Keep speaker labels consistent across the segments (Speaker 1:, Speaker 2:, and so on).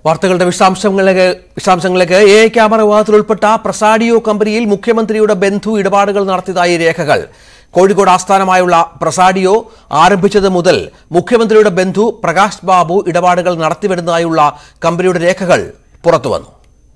Speaker 1: വാർത്തകളുടെ വിശദാംശങ്ങളിലേക്ക് വിശദാംശങ്ങളിലേക്ക് എ ഐ ക്യാമറ വിവാദത്തിൽ ഉൾപ്പെട്ട പ്രസാഡിയോ കമ്പനിയിൽ മുഖ്യമന്ത്രിയുടെ ബന്ധു ഇടപാടുകൾ നടത്തിയതായി രേഖകൾ കോഴിക്കോട് ആസ്ഥാനമായുള്ള പ്രസാഡിയോ ആരംഭിച്ചത് മുതൽ മുഖ്യമന്ത്രിയുടെ ബന്ധു പ്രകാശ് ബാബു ഇടപാടുകൾ നടത്തിവരുന്നതായുള്ള കമ്പനിയുടെ രേഖകൾ പുറത്തുവന്നു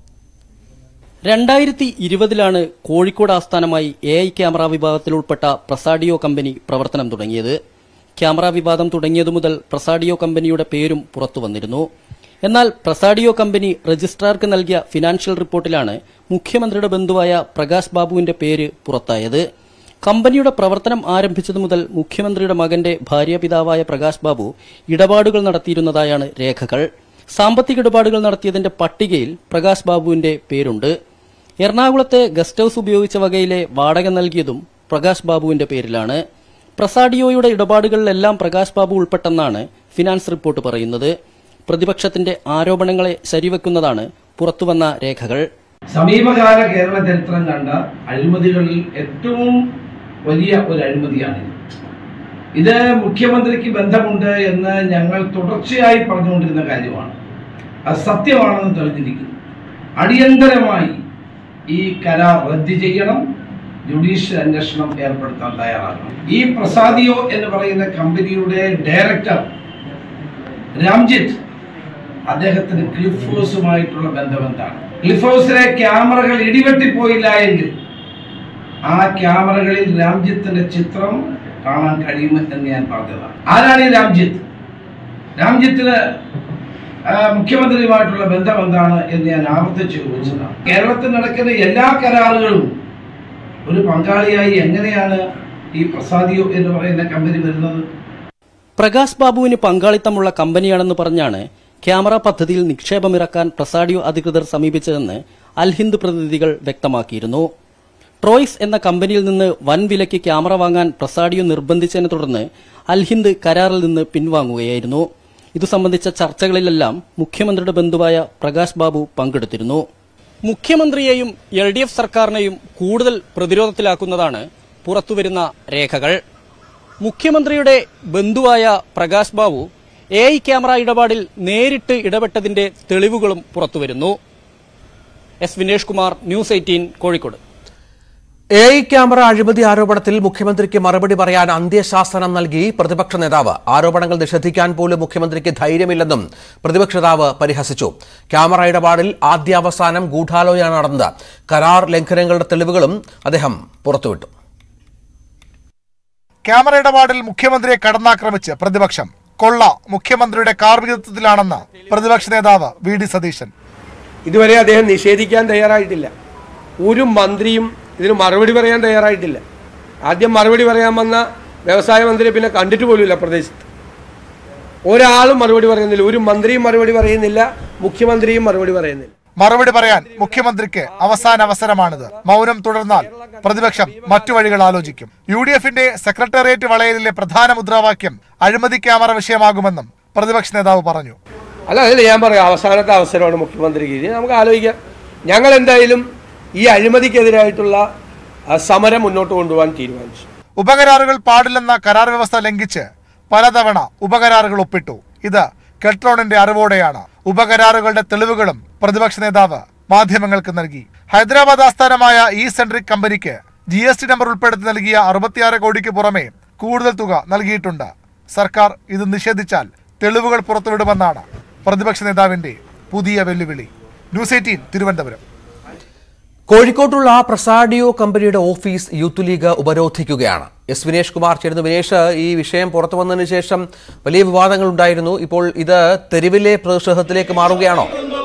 Speaker 2: രണ്ടായിരത്തി ഇരുപതിലാണ് കോഴിക്കോട് ആസ്ഥാനമായി എ ഐ ക്യാമറ വിഭാഗത്തിൽ ഉൾപ്പെട്ട പ്രസാഡിയോ കമ്പനി പ്രവർത്തനം തുടങ്ങിയത് ക്യാമറ വിവാദം തുടങ്ങിയതു മുതൽ പ്രസാഡിയോ കമ്പനിയുടെ പേരും പുറത്തുവന്നിരുന്നു എന്നാൽ പ്രസാഡിയോ കമ്പനി രജിസ്ട്രാർക്ക് നൽകിയ ഫിനാൻഷ്യൽ റിപ്പോർട്ടിലാണ് മുഖ്യമന്ത്രിയുടെ ബന്ധുവായ പ്രകാശ് ബാബുവിന്റെ പേര് പുറത്തായത് കമ്പനിയുടെ പ്രവർത്തനം ആരംഭിച്ചതു മുതൽ മുഖ്യമന്ത്രിയുടെ മകന്റെ ഭാര്യാപിതാവായ പ്രകാശ് ബാബു ഇടപാടുകൾ നടത്തിയിരുന്നതായാണ് രേഖകൾ സാമ്പത്തിക ഇടപാടുകൾ നടത്തിയതിന്റെ പട്ടികയിൽ പ്രകാശ് ബാബുവിന്റെ പേരുണ്ട് എറണാകുളത്തെ ഗസ്റ്റ് ഹൌസ് ഉപയോഗിച്ച വകയിലെ വാടക നൽകിയതും പ്രകാശ് ബാബുവിന്റെ പേരിലാണ് പ്രസാഡിയോയുടെ ഇടപാടുകളിലെല്ലാം പ്രകാശ് ബാബു ഉൾപ്പെട്ടെന്നാണ് ഫിനാൻസ് റിപ്പോർട്ട് പറയുന്നത് പ്രതിപക്ഷത്തിന്റെ ആരോപണങ്ങളെ ശരിവെക്കുന്നതാണ് പുറത്തുവന്ന രേഖകൾ
Speaker 3: സമീപകാല കേരള ചരിത്രം കണ്ട അഴിമതികളിൽ ഏറ്റവും വലിയ ഒരു അഴിമതിയാണ് ഇത് മുഖ്യമന്ത്രിക്ക് ബന്ധമുണ്ട് എന്ന് ഞങ്ങൾ തുടർച്ചയായി പറഞ്ഞുകൊണ്ടിരുന്ന കാര്യമാണ് അത് സത്യമാണെന്ന് തെളിഞ്ഞിരിക്കുന്നു അടിയന്തരമായി ഈ കരാർ റദ്ദ് ചെയ്യണം ജുഡീഷ്യൽ അന്വേഷണം ഏർപ്പെടുത്താൻ തയ്യാറാകണം ഈ പ്രസാദിയോ എന്ന് പറയുന്ന കമ്പനിയുടെ ഡയറക്ടർ രാംജിത്ത് അദ്ദേഹത്തിന് ക്ലിഫ് ഹൗസുമായിട്ടുള്ള ബന്ധം എന്താണ് ക്ലിഫ് ഹൗസിലെ ക്യാമറകൾ ഇടിവെട്ടിപ്പോയില്ല എങ്കിൽ ആ ക്യാമറകളിൽ രാംജിത്തിന്റെ ചിത്രം കാണാൻ കഴിയുമെന്ന് ഞാൻ പറഞ്ഞതാണ് ആരാണ് ഈ രാംജിത്ത് രാംജിത്തിന് ആ, മുഖ്യമന്ത്രിയുമായിട്ടുള്ള ബന്ധം എന്താണ് എന്ന് ഞാൻ ആവർത്തിച്ച് ചോദിച്ചതാണ് കേരളത്തിൽ നടക്കുന്ന എല്ലാ കരാറുകളും ഒരു പങ്കാളിയായി എങ്ങനെയാണ് ഈ പ്രസാദിയോ എന്ന് പറയുന്ന കമ്പനി വരുന്നത്
Speaker 2: പ്രകാശ് ബാബുവിന് പങ്കാളിത്തമുള്ള കമ്പനിയാണെന്ന് പറഞ്ഞാണ് ക്യാമറ പദ്ധതിയിൽ നിക്ഷേപമിറക്കാൻ പ്രസാഡിയോ അധികൃതർ സമീപിച്ചതെന്ന് അൽഹിന്ദ് പ്രതിനിധികൾ വ്യക്തമാക്കിയിരുന്നു ട്രോയ്സ് എന്ന കമ്പനിയിൽ നിന്ന് വൻ വിലയ്ക്ക് ക്യാമറ വാങ്ങാൻ പ്രസാഡിയോ നിർബന്ധിച്ചതിനെ തുടർന്ന് അൽഹിന്ദ് കരാറിൽ നിന്ന് പിൻവാങ്ങുകയായിരുന്നു ഇതു സംബന്ധിച്ച ചർച്ചകളിലെല്ലാം മുഖ്യമന്ത്രിയുടെ ബന്ധുവായ പ്രകാശ് ബാബു പങ്കെടുത്തിരുന്നു മുഖ്യമന്ത്രിയെയും എൽ ഡി എഫ് സർക്കാരിനെയും കൂടുതൽ പ്രതിരോധത്തിലാക്കുന്നതാണ് പുറത്തുവരുന്ന രേഖകൾ മുഖ്യമന്ത്രിയുടെ ബന്ധുവായ Prakash Babu A I camera ഇടപാടിൽ നേരിട്ട് ഇടപെട്ടതിന്റെ തെളിവുകളും പുറത്തുവരുന്നു S Vinesh Kumar news eighteen Kozhikode
Speaker 1: A I camera അഴിമതി ആരോപണത്തിൽ മുഖ്യമന്ത്രിക്ക് മറുപടി പറയാൻ അന്ത്യശാസനം നൽകി പ്രതിപക്ഷ നേതാവ് ആരോപണങ്ങൾ നിഷേധിക്കാൻ പോലും മുഖ്യമന്ത്രിക്ക് ധൈര്യമില്ലെന്നും പ്രതിപക്ഷ നേതാവ് പരിഹസിച്ചു ക്യാമറ ഇടപാടിൽ ആദ്യാവസാനം ഗൂഢാലോചന നടന്നത് കരാർ ലംഘനങ്ങളുടെ തെളിവുകളും അദ്ദേഹം പുറത്തുവിട്ടു
Speaker 4: ക്യാമറ ഇടപാടിൽ മുഖ്യമന്ത്രിയെ കടന്നാക്രമിച്ച് പ്രതിപക്ഷം കൊള്ള മുഖ്യമന്ത്രിയുടെ കാർമ്മികത്വത്തിലാണെന്ന് പ്രതിപക്ഷ നേതാവ് വി ഡി സതീശൻ
Speaker 5: ഇതുവരെ അദ്ദേഹം നിഷേധിക്കാൻ തയ്യാറായിട്ടില്ല ഒരു മന്ത്രിയും ഇതിന് മറുപടി പറയാൻ തയ്യാറായിട്ടില്ല ആദ്യം മറുപടി പറയാൻ വന്ന വ്യവസായ മന്ത്രിയെ പിന്നെ കണ്ടിട്ട് പോലുമില്ല പ്രദേശത്ത് ഒരാളും മറുപടി പറയുന്നില്ല ഒരു മന്ത്രിയും മറുപടി പറയുന്നില്ല മുഖ്യമന്ത്രിയും മറുപടി പറയുന്നില്ല
Speaker 4: മറുപടി പറയാൻ മുഖ്യമന്ത്രിക്ക് അവസാന അവസരമാണിത് മൗനം തുടർന്നാൽ പ്രതിപക്ഷം മറ്റു വഴികൾ ആലോചിക്കും യു ഡി എഫിന്റെ സെക്രട്ടേറിയറ്റ് വളയലിലെ പ്രധാന മുദ്രാവാക്യം അഴിമതി ക്യാമറ വിഷയമാകുമെന്നും പ്രതിപക്ഷ നേതാവ് പറഞ്ഞു
Speaker 5: അല്ല അതല്ല ഞാൻ പറയാം അവസാനത്തെ അവസരമാണ് മുഖ്യമന്ത്രിക്ക് ഇത് നമുക്ക് ആലോചിക്കാം ഞങ്ങൾ എന്തായാലും ഈ അഴിമതിക്കെതിരായിട്ടുള്ള ആ, സമരം മുന്നോട്ട് കൊണ്ടുപോകാൻ തീരുമാനിച്ചു
Speaker 4: ഉപകരാറുകൾ പാടില്ലെന്ന കരാർ വ്യവസ്ഥ ലംഘിച്ച് പലതവണ ഉപകരാറുകൾ ഒപ്പിട്ടു ഇത് കെട്രോണിന്റെ അറിവോടെയാണ് ഉപകരാറുകളുടെ തെളിവുകളും പ്രതിപക്ഷ നേതാവ് മാധ്യമങ്ങൾക്ക് നൽകി ഹൈദരാബാദ് ആസ്ഥാനമായ ഈ സെൻട്രിക് കമ്പനിക്ക് ജി എസ് ടി നമ്പർ ഉൾപ്പെടുത്തി നൽകിയ അറുപത്തിയാറ് കോടിക്ക് പുറമെ കൂടുതൽ തുക നൽകിയിട്ടുണ്ട് സർക്കാർ ഇത് നിഷേധിച്ചാൽ തെളിവുകൾ പുറത്തുവിടുമെന്നാണ് പ്രതിപക്ഷ നേതാവിന്റെ പുതിയ വെല്ലുവിളി ന്യൂസ് എയ്റ്റീൻ തിരുവനന്തപുരം
Speaker 1: കോഴിക്കോട്ടുള്ള പ്രസാഡിയോ കമ്പനിയുടെ ഓഫീസ് യൂത്ത് ലീഗ് ഉപരോധിക്കുകയാണ് എസ് വിനേഷ് കുമാർ ചേരുന്നു വിനേഷ് ഈ വിഷയം പുറത്തു വന്നതിന് ശേഷം വലിയ വിവാദങ്ങൾ ഉണ്ടായിരുന്നു ഇപ്പോൾ ഇത് തെരുവിലെ പ്രതിഷേധത്തിലേക്ക് മാറുകയാണോ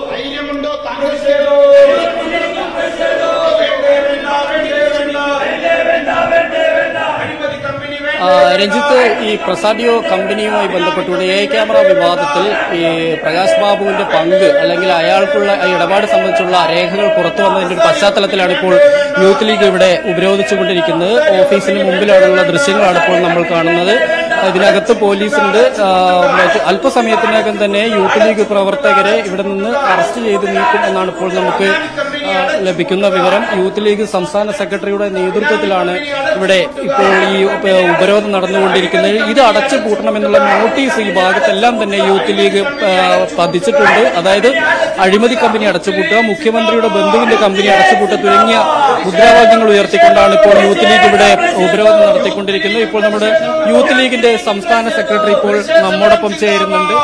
Speaker 2: ആ, രഞ്ജിത്ത് ഈ പ്രസാദിയോ കമ്പനിയുമായി ബന്ധപ്പെട്ടുകൊണ്ട് എ ക്യാമറ വിവാദത്തിൽ ഈ പ്രകാശ് ബാബുവിന്റെ പങ്ക് അല്ലെങ്കിൽ അയാൾക്കുള്ള ഈ ഇടപാട് സംബന്ധിച്ചുള്ള രേഖകൾ പുറത്തു വന്നതിന്റെ ഒരു പശ്ചാത്തലത്തിലാണ് ഇപ്പോൾ യൂത്ത് ലീഗ് ഇവിടെ ഉപരോധിച്ചുകൊണ്ടിരിക്കുന്നത് ഓഫീസിന് മുമ്പിലാണുള്ള ദൃശ്യങ്ങളാണ് ഇപ്പോൾ നമ്മൾ കാണുന്നത് ഇതിനകത്ത് പോലീസുണ്ട് ആ, മറ്റ് അല്പസമയത്തിനകം തന്നെ യൂത്ത് ലീഗ് പ്രവർത്തകരെ ഇവിടെ നിന്ന് അറസ്റ്റ് ചെയ്ത് നീക്കും എന്നാണ് ഇപ്പോൾ നമുക്ക് ആ, ലഭിക്കുന്ന വിവരം യൂത്ത് ലീഗ് സംസ്ഥാന സെക്രട്ടറിയുടെ നേതൃത്വത്തിലാണ് ഇവിടെ ഇപ്പോൾ ഈ ഉപ- ഉപരോധം നടന്നുകൊണ്ടിരിക്കുന്നത് ഇത് അടച്ചു പൂട്ടണമെന്നുള്ള നോട്ടീസ് ഈ ഭാഗത്തെല്ലാം തന്നെ യൂത്ത് ലീഗ് ആ, പതിച്ചിട്ടുണ്ട് അതായത് അഴിമതി കമ്പനി അടച്ചുപൂട്ടുക മുഖ്യമന്ത്രിയുടെ ബന്ധുവിന്റെ കമ്പനി അടച്ചുപൂട്ടുക തുടങ്ങിയ മുദ്രാവാക്യങ്ങൾ ഉയർത്തിക്കൊണ്ടാണ് ഇപ്പോൾ യൂത്ത് ലീഗ് ഇവിടെ ഉപരോധം നടത്തിക്കൊണ്ടിരിക്കുന്നത് ഇപ്പോൾ നമ്മുടെ യൂത്ത് ലീഗിന്റെ സംസ്ഥാന സെക്രട്ടറി ഇപ്പോൾ നമ്മോടൊപ്പം ചേരുന്നുണ്ട്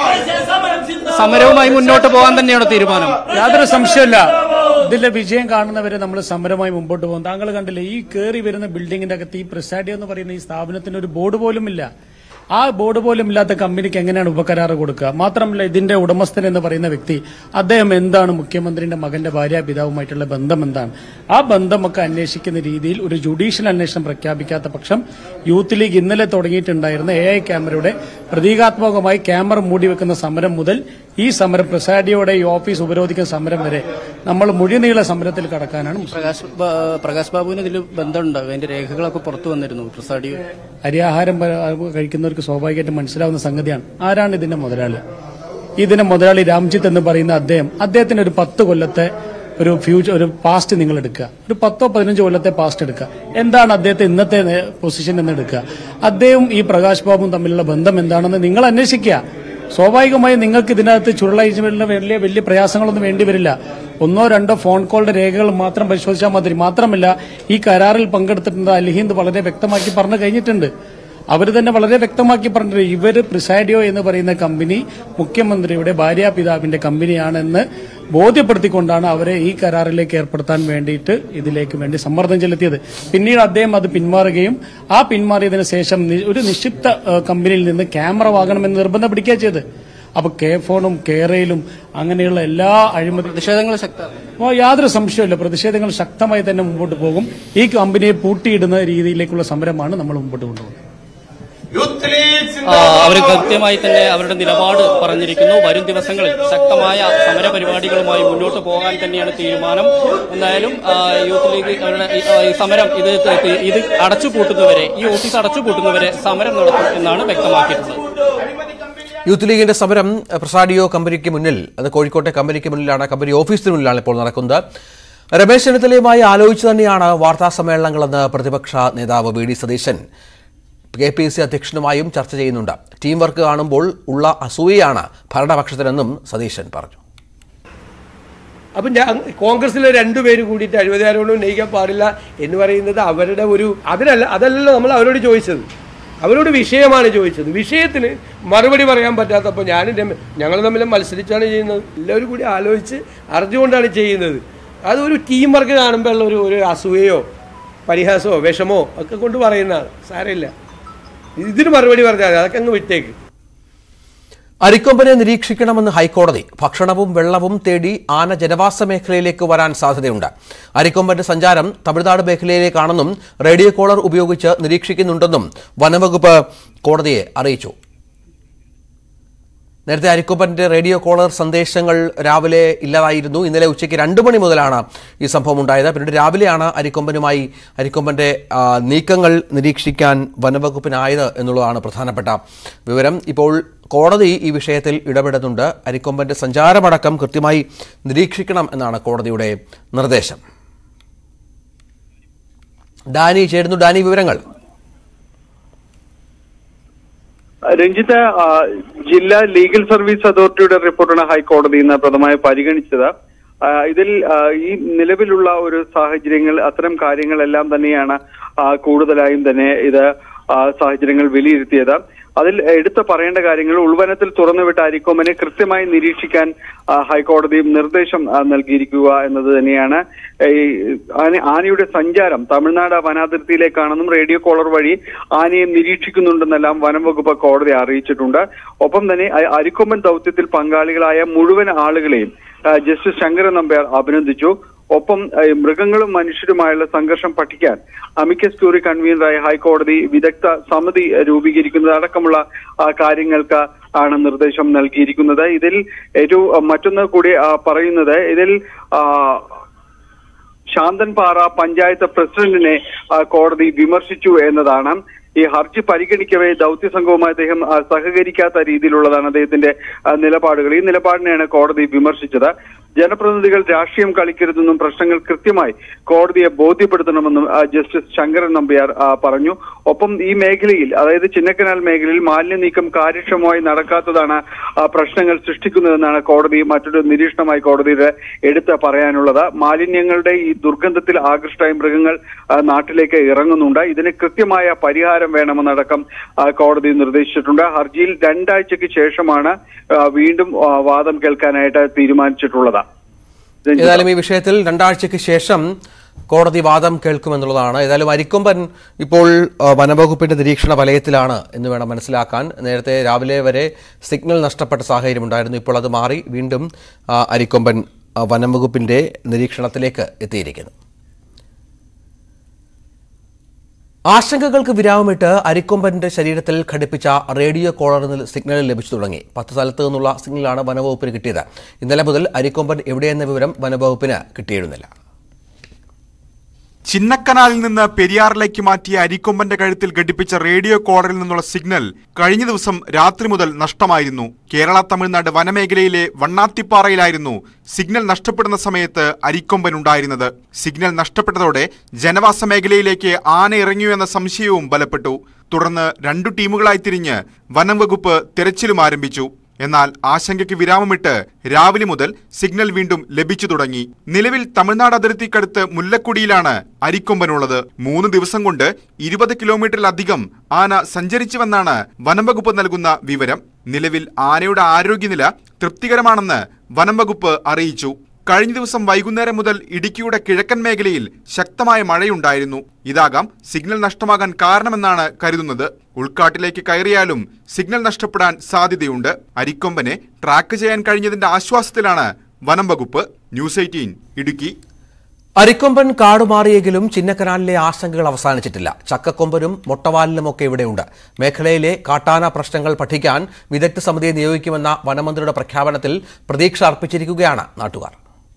Speaker 2: സമരവുമായി മുന്നോട്ട് പോകാൻ തന്നെയാണ് തീരുമാനം
Speaker 6: യാതൊരു സംശയമില്ല ഇതിന്റെ വിജയം കാണുന്നവരെ നമ്മൾ സമരമായി മുമ്പോട്ട് പോകും താങ്കൾ കണ്ടില്ലേ ഈ കയറി വരുന്ന ബിൽഡിങ്ങിന്റെ അകത്ത് ഈ പ്രിസാഡിയോ എന്ന് പറയുന്ന ഈ സ്ഥാപനത്തിന് ഒരു ബോർഡ് പോലും ഇല്ല ആ ബോർഡ് പോലും ഇല്ലാത്ത കമ്പനിക്ക് എങ്ങനെയാണ് ഉപകരാറ് കൊടുക്കുക മാത്രമല്ല ഇതിന്റെ ഉടമസ്ഥൻ എന്ന് പറയുന്ന വ്യക്തി അദ്ദേഹം എന്താണ് മുഖ്യമന്ത്രിയുടെ മകന്റെ ഭാര്യ പിതാവുമായിട്ടുള്ള ബന്ധം എന്താണ് ആ ബന്ധമൊക്കെ അന്വേഷിക്കുന്ന രീതിയിൽ ഒരു ജുഡീഷ്യൽ അന്വേഷണം പ്രഖ്യാപിക്കാത്ത പക്ഷം യൂത്ത് ലീഗ് ഇന്നലെ തുടങ്ങിയിട്ടുണ്ടായിരുന്ന എ ഐ ക്യാമറയുടെ പ്രതീകാത്മകമായി ക്യാമറ മൂടിവെക്കുന്ന സമരം മുതൽ ഈ സമരം പ്രസാഡിയോടെ ഈ ഓഫീസ് ഉപരോധിക്കുന്ന സമരം വരെ നമ്മൾ മുഴുനീള സമരത്തിൽ കടക്കാനാണ് മുസ്ലിം
Speaker 2: പ്രകാശ് ബാ- പ്രകാശ് ബാബുവിന് ഇതിൽ ബന്ധമുണ്ട് അതിന്റെ രേഖകളൊക്കെ പുറത്തു വന്നിരുന്നു പ്രസാദി
Speaker 6: അരിയാഹാരം പ- കഴിക്കുന്നവർക്ക് സ്വാഭാവികമായിട്ടും മനസ്സിലാവുന്ന സംഗതിയാണ് ആരാണ് ഇതിന്റെ മുതലാളി ഇതിന്റെ മുതലാളി രാംജിത്ത് എന്ന് പറയുന്ന അദ്ദേഹം അദ്ദേഹത്തിന് ഒരു പത്ത് കൊല്ലത്തെ ഒരു ഫ്യൂച്ചർ ഒരു പാസ്റ്റ് നിങ്ങൾ എടുക്കുക ഒരു പത്തോ പതിനഞ്ചോ കൊല്ലത്തെ പാസ്റ്റ് എടുക്കുക എന്താണ് അദ്ദേഹത്തെ ഇന്നത്തെ പൊസിഷൻ എന്ന് എടുക്കുക അദ്ദേഹം ഈ പ്രകാശ് ബാബുവും തമ്മിലുള്ള ബന്ധം എന്താണെന്ന് നിങ്ങൾ അന്വേഷിക്കുക സ്വാഭാവികമായും നിങ്ങൾക്ക് ഇതിനകത്ത് ചുരുളഴിച്ചുള്ള വലിയ വലിയ പ്രയാസങ്ങളൊന്നും വേണ്ടി വരില്ല ഒന്നോ രണ്ടോ ഫോൺ കോളിന്റെ രേഖകൾ മാത്രം പരിശോധിച്ചാൽ മതി മാത്രമല്ല ഈ കരാറിൽ പങ്കെടുത്തിട്ടുണ്ട് അൽഹിന്ദ് വളരെ വ്യക്തമാക്കി പറഞ്ഞു കഴിഞ്ഞിട്ടുണ്ട് അവർ തന്നെ വളരെ വ്യക്തമാക്കി പറഞ്ഞിട്ടുണ്ട് ഇവർ പ്രിസൈഡിയോ എന്ന് പറയുന്ന കമ്പനി മുഖ്യമന്ത്രിയുടെ ഭാര്യാപിതാവിന്റെ കമ്പനിയാണെന്ന് ബോധ്യപ്പെടുത്തിക്കൊണ്ടാണ് അവരെ ഈ കരാറിലേക്ക് ഏർപ്പെടുത്താൻ വേണ്ടിയിട്ട് ഇതിലേക്ക് വേണ്ടി സമ്മർദ്ദം ചെലുത്തിയത് പിന്നീട് അദ്ദേഹം അത് പിന്മാറുകയും ആ പിന്മാറിയതിനു ശേഷം നി- ഒരു നിക്ഷിപ്ത ഏഹ്, കമ്പനിയിൽ നിന്ന് ക്യാമറ വാങ്ങണമെന്ന് നിർബന്ധം പിടിക്കുക ചെയ്ത് അപ്പൊ കെ ഫോണും കേരയിലും അങ്ങനെയുള്ള എല്ലാ അഴിമതി
Speaker 2: പ്രതിഷേധങ്ങൾ ശക്തമാണ്
Speaker 6: അപ്പോൾ യാതൊരു സംശയമില്ല പ്രതിഷേധങ്ങൾ ശക്തമായി തന്നെ മുമ്പോട്ട് പോകും ഈ കമ്പനിയെ പൂട്ടിയിടുന്ന രീതിയിലേക്കുള്ള സമരമാണ് നമ്മൾ മുമ്പോട്ട് കൊണ്ടുപോകുന്നത്
Speaker 2: അവർ കൃത്യമായി തന്നെ അവരുടെ നിലപാട് പറഞ്ഞിരിക്കുന്നു വരും ദിവസങ്ങളിൽ ശക്തമായ സമര പരിപാടികളുമായി മുന്നോട്ട് പോകാൻ തന്നെയാണ് തീരുമാനം എന്തായാലും ആ, യൂത്ത് ലീഗ് അവരുടെ ഈ, ആ, ഈ സമരം ഇത് ത- ഇത് അടച്ചുപൂട്ടുന്നവരെ ഈ ഓഫീസ് അടച്ചുപൂട്ടുന്നവരെ സമരം നടത്തും എന്നാണ് വ്യക്തമാക്കിയിട്ടുള്ളത്
Speaker 1: യൂത്ത് ലീഗിന്റെ സമരം എഹ്, പ്രസാഡിയോ കമ്പനിക്ക് മുന്നിൽ അത് കോഴിക്കോട്ടെ കമ്പനിക്ക് മുന്നിലാണ് കമ്പനി ഓഫീസിന് മുന്നിലാണ് ഇപ്പോൾ നടക്കുന്നത് രമേശ് ചെന്നിത്തലയുമായി ആലോചിച്ച് തന്നെയാണ് വാർത്താ സമ്മേളനങ്ങളെന്ന് പ്രതിപക്ഷ നേതാവ് V D Satheesan K P C അധ്യക്ഷനുമായും ചർച്ച ചെയ്യുന്നുണ്ട് ടീം വർക്ക് കാണുമ്പോൾ ഉള്ള അസൂയയാണ് ഭരണപക്ഷത്തിനെന്നും സതീശൻ പറഞ്ഞു
Speaker 5: അപ്പം ഞാൻ കോൺഗ്രസ്സിലെ രണ്ടുപേര് കൂടിയിട്ട് അഴിമതി ആരോപണം ഉന്നയിക്കാൻ പാടില്ല എന്ന് പറയുന്നത് അവരുടെ ഒരു അതിനല്ല അതല്ലല്ലോ നമ്മൾ അവരോട് ചോദിച്ചത് അവരോട് വിഷയമാണ് ചോദിച്ചത് വിഷയത്തിന് മറുപടി പറയാൻ പറ്റാത്തപ്പോൾ ഞാനും രമ ഞങ്ങൾ തമ്മിൽ മത്സരിച്ചാണ് ചെയ്യുന്നത് എല്ലാവരും കൂടി ആലോചിച്ച് അറിഞ്ഞുകൊണ്ടാണ് ചെയ്യുന്നത് അതൊരു ടീം വർക്ക് കാണുമ്പോൾ ഉള്ള ഒരു ഒരു അസൂയയോ പരിഹാസമോ വിഷമോ ഒക്കെ കൊണ്ട് പറയുന്നതാണ് സാരമില്ല ഇതിന് മറുപടി പറഞ്ഞാൽ മതി അതൊക്കെ അങ്ങ് വിട്ടേക്ക്
Speaker 1: അരിക്കൊമ്പനെ നിരീക്ഷിക്കണമെന്ന് ഹൈക്കോടതി ഭക്ഷണവും വെള്ളവും തേടി ആന ജനവാസ മേഖലയിലേക്ക് വരാൻ സാധ്യതയുണ്ട് അരിക്കൊമ്പന്റെ സഞ്ചാരം തമിഴ്നാട് മേഖലയിലേക്കാണെന്നും റേഡിയോ കോളർ ഉപയോഗിച്ച് നിരീക്ഷിക്കുന്നുണ്ടെന്നും വനംവകുപ്പ് കോടതിയെ അറിയിച്ചു നേരത്തെ അരിക്കൊമ്പന്റെ റേഡിയോ കോളർ സന്ദേശങ്ങൾ രാവിലെ ഇല്ലാതായിരുന്നു ഇന്നലെ ഉച്ചയ്ക്ക് രണ്ടു മണി മുതലാണ് ഈ സംഭവം ഉണ്ടായത് പിന്നീട് രാവിലെയാണ് അരിക്കൊമ്പനുമായി അരിക്കൊമ്പന്റെ ആ, നീക്കങ്ങൾ നിരീക്ഷിക്കാൻ വനംവകുപ്പിനായത് എന്നുള്ളതാണ് പ്രധാനപ്പെട്ട വിവരം ഇപ്പോൾ കോടതി ഈ വിഷയത്തിൽ ഇടപെടുന്നുണ്ട് അരിക്കൊമ്പന്റെ സഞ്ചാരമടക്കം കൃത്യമായി നിരീക്ഷിക്കണം എന്നാണ് കോടതിയുടെ നിർദ്ദേശം ഡാനി ചേരുന്നു ഡാനി വിവരങ്ങൾ
Speaker 7: രഞ്ജിത്ത് ആ, ജില്ലാ ലീഗൽ സർവീസ് അതോറിറ്റിയുടെ റിപ്പോർട്ടാണ് ഹൈക്കോടതി ഇന്ന് പ്രഥമമായി പരിഗണിച്ചത് ആ, ഇതിൽ ആ, ഈ നിലവിലുള്ള ഒരു സാഹചര്യങ്ങൾ അത്തരം കാര്യങ്ങളെല്ലാം തന്നെയാണ് ആ, കൂടുതലായും തന്നെ ഇത് ആ, സാഹചര്യങ്ങൾ വിലയിരുത്തിയത് അതിൽ എടുത്തു പറയേണ്ട കാര്യങ്ങൾ ഉൾവനത്തിൽ തുറന്നുവിട്ട അരിക്കൊമ്പനെ കൃത്യമായി നിരീക്ഷിക്കാൻ ആ, ഹൈക്കോടതി നിർദ്ദേശം ആ, നൽകിയിരിക്കുക എന്നത് തന്നെയാണ് ഈ ആന- ആനയുടെ സഞ്ചാരം തമിഴ്നാട് വനാതിർത്തിയിലേക്കാണെന്നും റേഡിയോ കോളർ വഴി ആനയെ നിരീക്ഷിക്കുന്നുണ്ടെന്നെല്ലാം വനം വകുപ്പ് കോടതി അറിയിച്ചിട്ടുണ്ട് ഒപ്പം തന്നെ അ- അരിക്കൊമ്പൻ ദൗത്യത്തിൽ പങ്കാളികളായ മുഴുവൻ ആളുകളെയും ആ, ജസ്റ്റിസ് ശങ്കരൻ നമ്പ്യാർ അഭിനന്ദിച്ചു ഒപ്പം ആ, മൃഗങ്ങളും മനുഷ്യരുമായുള്ള സംഘർഷം പഠിക്കാൻ അമിക്കസ് ക്യൂറി കൺവീനറായ ഹൈക്കോടതി വിദഗ്ധ സമിതി രൂപീകരിക്കുന്നത് അടക്കമുള്ള ആ, കാര്യങ്ങൾക്ക് ആണ് നിർദ്ദേശം നൽകിയിരിക്കുന്നത് ഇതിൽ ഏറ്റവും ആ, മറ്റൊന്ന് കൂടി ആ, പറയുന്നത് ഇതിൽ ആ, ശാന്തൻപാറ പഞ്ചായത്ത് പ്രസിഡന്റിനെ ആ, കോടതി വിമർശിച്ചു എന്നതാണ് ഈ ഹർജി പരിഗണിക്കവേ ദൗത്യ സംഘവുമായി അദ്ദേഹം ആ, സഹകരിക്കാത്ത രീതിയിലുള്ളതാണ് അദ്ദേഹത്തിന്റെ ആ, നിലപാടുകൾ ഈ നിലപാടിനെയാണ് കോടതി വിമർശിച്ചത് ജനപ്രതിനിധികൾ രാഷ്ട്രീയം കളിക്കരുതെന്നും പ്രശ്നങ്ങൾ കൃത്യമായി കോടതിയെ ബോധ്യപ്പെടുത്തണമെന്നും ആ, ജസ്റ്റിസ് ശങ്കരൻ നമ്പ്യാർ ആ, പറഞ്ഞു ഒപ്പം ഈ മേഖലയിൽ അതായത് ചിന്നക്കനാൽ മേഖലയിൽ മാലിന്യ നീക്കം കാര്യക്ഷമമായി നടക്കാത്തതാണ് ആ, പ്രശ്നങ്ങൾ സൃഷ്ടിക്കുന്നതെന്നാണ് കോടതി മറ്റൊരു നിരീക്ഷണമായി കോടതിയുടെ എടുത്ത് പറയാനുള്ളത് മാലിന്യങ്ങളുടെ ഈ ദുർഗന്ധത്തിൽ ആകൃഷ്ടമായ മൃഗങ്ങൾ ആ, നാട്ടിലേക്ക് ഇറങ്ങുന്നുണ്ട് ഇതിന് കൃത്യമായ പരിഹാരം വേണമെന്നടക്കം ആ, കോടതി നിർദ്ദേശിച്ചിട്ടുണ്ട് ഹർജിയിൽ രണ്ടാഴ്ചയ്ക്ക് ശേഷമാണ് ആ, വീണ്ടും ആ, വാദം കേൾക്കാനായിട്ട് തീരുമാനിച്ചിട്ടുള്ളത് രഞ്ജിത്ത്.
Speaker 1: ഏതായാലും ഈ വിഷയത്തിൽ രണ്ടാഴ്ചയ്ക്ക് ശേഷം കോടതി വാദം കേൾക്കുമെന്നുള്ളതാണ് ഏതായാലും അരിക്കൊമ്പൻ ഇപ്പോൾ ആ, വനംവകുപ്പിന്റെ നിരീക്ഷണ വലയത്തിലാണ് എന്ന് വേണം മനസ്സിലാക്കാൻ നേരത്തെ രാവിലെ വരെ സിഗ്നൽ നഷ്ടപ്പെട്ട സാഹചര്യമുണ്ടായിരുന്നു ഇപ്പോൾ അത് മാറി വീണ്ടും ആ, അരിക്കൊമ്പൻ ആ, വനംവകുപ്പിന്റെ നിരീക്ഷണത്തിലേക്ക് എത്തിയിരിക്കുന്നു ആശങ്കകൾക്ക് വിരാമമിട്ട് അരിക്കൊമ്പന്റെ ശരീരത്തിൽ ഘടിപ്പിച്ച റേഡിയോ കോളറിൽ സിഗ്നൽ ലഭിച്ചു തുടങ്ങി പത്ത് സ്ഥലത്ത് നിന്നുള്ള സിഗ്നലാണ് വനവകുപ്പിന് കിട്ടിയത് ഇന്നലെ മുതൽ അരിക്കൊമ്പൻ എവിടെയെന്ന വിവരം വനവകുപ്പിന് കിട്ടിയിരുന്നില്ല
Speaker 8: ചിന്നക്കനാലിൽ നിന്ന് പെരിയാറിലേക്ക് മാറ്റിയ അരിക്കൊമ്പന്റെ കഴുത്തിൽ ഘടിപ്പിച്ച റേഡിയോ കോളറിൽ നിന്നുള്ള സിഗ്നൽ കഴിഞ്ഞ ദിവസം രാത്രി മുതൽ നഷ്ടമായിരുന്നു കേരള തമിഴ്നാട് വനമേഖലയിലെ വണ്ണാത്തിപ്പാറയിലായിരുന്നു സിഗ്നൽ നഷ്ടപ്പെടുന്ന സമയത്ത് അരിക്കൊമ്പൻ ഉണ്ടായിരുന്നത് സിഗ്നൽ നഷ്ടപ്പെട്ടതോടെ ജനവാസ മേഖലയിലേക്ക് ആന ഇറങ്ങിയോ എന്ന സംശയവും ബലപ്പെട്ടു തുടർന്ന് രണ്ടു ടീമുകളായി തിരിഞ്ഞ് വനം വകുപ്പ് തെരച്ചിലും ആരംഭിച്ചു എന്നാൽ ആശങ്കയ്ക്ക് വിരാമമിട്ട് രാവിലെ മുതൽ സിഗ്നൽ വീണ്ടും ലഭിച്ചു തുടങ്ങി നിലവിൽ തമിഴ്നാട് അതിർത്തിക്കടുത്ത് മുല്ലക്കുടിയിലാണ് അരിക്കൊമ്പനുള്ളത് മൂന്ന് ദിവസം കൊണ്ട് ഇരുപത് കിലോമീറ്ററിലധികം ആന സഞ്ചരിച്ചുവെന്നാണ് വനം വകുപ്പ് നൽകുന്ന വിവരം നിലവിൽ ആനയുടെ ആരോഗ്യനില തൃപ്തികരമാണെന്ന് വനം വകുപ്പ് അറിയിച്ചു കഴിഞ്ഞ ദിവസം വൈകുന്നേരം മുതൽ ഇടുക്കിയുടെ കിഴക്കൻ മേഖലയിൽ ശക്തമായ മഴയുണ്ടായിരുന്നു ഇതാകാം സിഗ്നൽ നഷ്ടമാകാൻ കാരണമെന്നാണ് കരുതുന്നത് ഉൾക്കാട്ടിലേക്ക് കയറിയാലും സിഗ്നൽ നഷ്ടപ്പെടാൻ സാധ്യതയുണ്ട് അരിക്കൊമ്പനെ ട്രാക്ക് ചെയ്യാൻ കഴിഞ്ഞതിന്റെ ആശ്വാസത്തിലാണ് വനം വകുപ്പ് ന്യൂസ് എയ്റ്റീൻ ഇടുക്കി
Speaker 1: അരിക്കൊമ്പൻ കാടുമാറിയെങ്കിലും ചിന്നക്കനാലിലെ ആശങ്കകൾ അവസാനിച്ചിട്ടില്ല ചക്കക്കൊമ്പനും മൊട്ടവാലിനുമൊക്കെ ഇവിടെയുണ്ട് മേഖലയിലെ കാട്ടാന പ്രശ്നങ്ങൾ പഠിക്കാൻ വിദഗ്ധ സമിതിയെ നിയോഗിക്കുമെന്ന വനമന്ത്രിയുടെ പ്രഖ്യാപനത്തിൽ പ്രതീക്ഷ അർപ്പിച്ചിരിക്കുകയാണ് നാട്ടുകാർ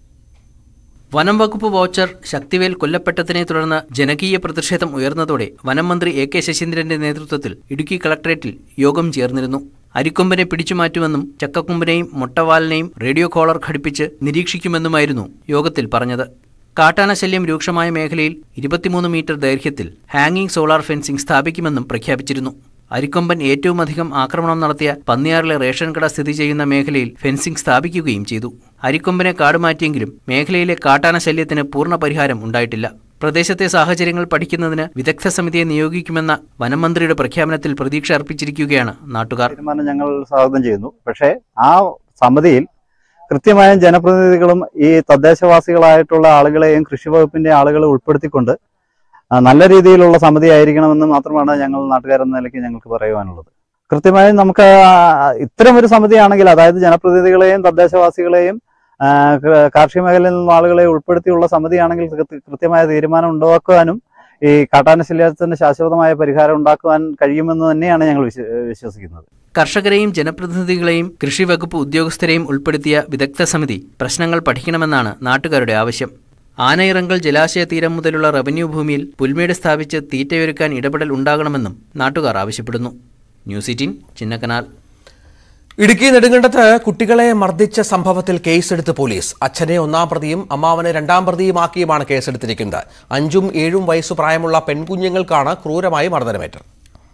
Speaker 9: വനം വകുപ്പ് വോച്ചർ ശക്തിവേൽ കൊല്ലപ്പെട്ടതിനെ തുടർന്ന് ജനകീയ പ്രതിഷേധം ഉയർന്നതോടെ വനം മന്ത്രി എ കെ ശശീന്ദ്രന്റെ നേതൃത്വത്തിൽ ഇടുക്കി കളക്ടറേറ്റിൽ യോഗം ചേർന്നിരുന്നു അരിക്കൊമ്പനെ പിടിച്ചുമാറ്റുമെന്നും ചക്കക്കൊമ്പനെയും മൊട്ടവാലിനെയും റേഡിയോ കോളർ ഘടിപ്പിച്ച് നിരീക്ഷിക്കുമെന്നുമായിരുന്നു യോഗത്തിൽ പറഞ്ഞത് കാട്ടാന ശല്യം രൂക്ഷമായ മേഖലയിൽ ഇരുപത്തിമൂന്ന് മീറ്റർ ദൈർഘ്യത്തിൽ ഹാങ്ങിംഗ് സോളാർ ഫെൻസിംഗ് സ്ഥാപിക്കുമെന്നും പ്രഖ്യാപിച്ചിരുന്നു അരിക്കൊമ്പൻ ഏറ്റവുമധികം ആക്രമണം നടത്തിയ പന്നിയാറിലെ റേഷൻ കട സ്ഥിതി ചെയ്യുന്ന മേഖലയിൽ ഫെൻസിംഗ് സ്ഥാപിക്കുകയും ചെയ്തു അരിക്കൊമ്പനെ കാടുമാറ്റിയെങ്കിലും മേഖലയിലെ കാട്ടാന ശല്യത്തിന് പൂർണ്ണ പരിഹാരം ഉണ്ടായിട്ടില്ല പ്രദേശത്തെ സാഹചര്യങ്ങൾ പഠിക്കുന്നതിന് വിദഗ്ധ സമിതിയെ നിയോഗിക്കുമെന്ന വനമന്ത്രിയുടെ പ്രഖ്യാപനത്തിൽ പ്രതീക്ഷ അർപ്പിച്ചിരിക്കുകയാണ് നാട്ടുകാർ
Speaker 10: തീരുമാനം ഞങ്ങൾ സ്വാഗതം ചെയ്യുന്നു പക്ഷേ ആ സമിതിയിൽ കൃത്യമായും ജനപ്രതിനിധികളും ഈ തദ്ദേശവാസികളായിട്ടുള്ള ആളുകളെയും കൃഷി വകുപ്പിന്റെ ആളുകളെ ഉൾപ്പെടുത്തിക്കൊണ്ട് ആ, നല്ല രീതിയിലുള്ള സമിതി ആയിരിക്കണമെന്ന് മാത്രമാണ് ഞങ്ങൾ നാട്ടുകാരെന്ന നിലയ്ക്ക് ഞങ്ങൾക്ക് പറയുവാനുള്ളത് കൃത്യമായും നമുക്ക് ആ, ഇത്തരം ഒരു സമിതിയാണെങ്കിൽ അതായത് ജനപ്രതിനിധികളെയും തദ്ദേശവാസികളെയും ആ, ക- കാർഷിക മേഖലയിൽ നിന്നുള്ള ആളുകളെ ഉൾപ്പെടുത്തിയുള്ള സമിതിയാണെങ്കിൽ കൃത്യ- കൃത്യമായ തീരുമാനം ഉണ്ടാക്കുവാനും ഈ കാട്ടാന ശല്യത്തിന് ശാശ്വതമായ പരിഹാരം ഉണ്ടാക്കുവാൻ കഴിയുമെന്ന് തന്നെയാണ് ഞങ്ങൾ വിശ്വ- വിശ്വസിക്കുന്നത്
Speaker 9: കർഷകരെയും ജനപ്രതിനിധികളെയും കൃഷി വകുപ്പ് ഉദ്യോഗസ്ഥരെയും ഉൾപ്പെടുത്തിയ വിദഗ്ധ സമിതി പ്രശ്നങ്ങൾ പഠിക്കണമെന്നാണ് നാട്ടുകാരുടെ ആവശ്യം ആനയിറങ്കൽ ജലാശയ തീരം മുതലുള്ള റവന്യൂ ഭൂമിയിൽ പുൽമേട് സ്ഥാപിച്ച് തീറ്റയൊരുക്കാൻ ഇടപെടൽ ഉണ്ടാകണമെന്നും നാട്ടുകാർ ആവശ്യപ്പെടുന്നു ന്യൂസ് എയ്റ്റീൻ ചിന്നക്കനാൽ
Speaker 1: ഇടുക്കി നെടുങ്കണ്ടത്ത് കുട്ടികളെ മർദ്ദിച്ച സംഭവത്തിൽ കേസെടുത്ത് പോലീസ് അച്ഛനെ ഒന്നാം പ്രതിയും അമ്മാവനെ രണ്ടാം പ്രതിയുമാക്കിയുമാണ് കേസെടുത്തിരിക്കുന്നത് അഞ്ചും ഏഴും വയസ്സു പ്രായമുള്ള പെൺകുഞ്ഞുങ്ങൾക്കാണ് ക്രൂരമായി മർദ്ദനമേറ്റത്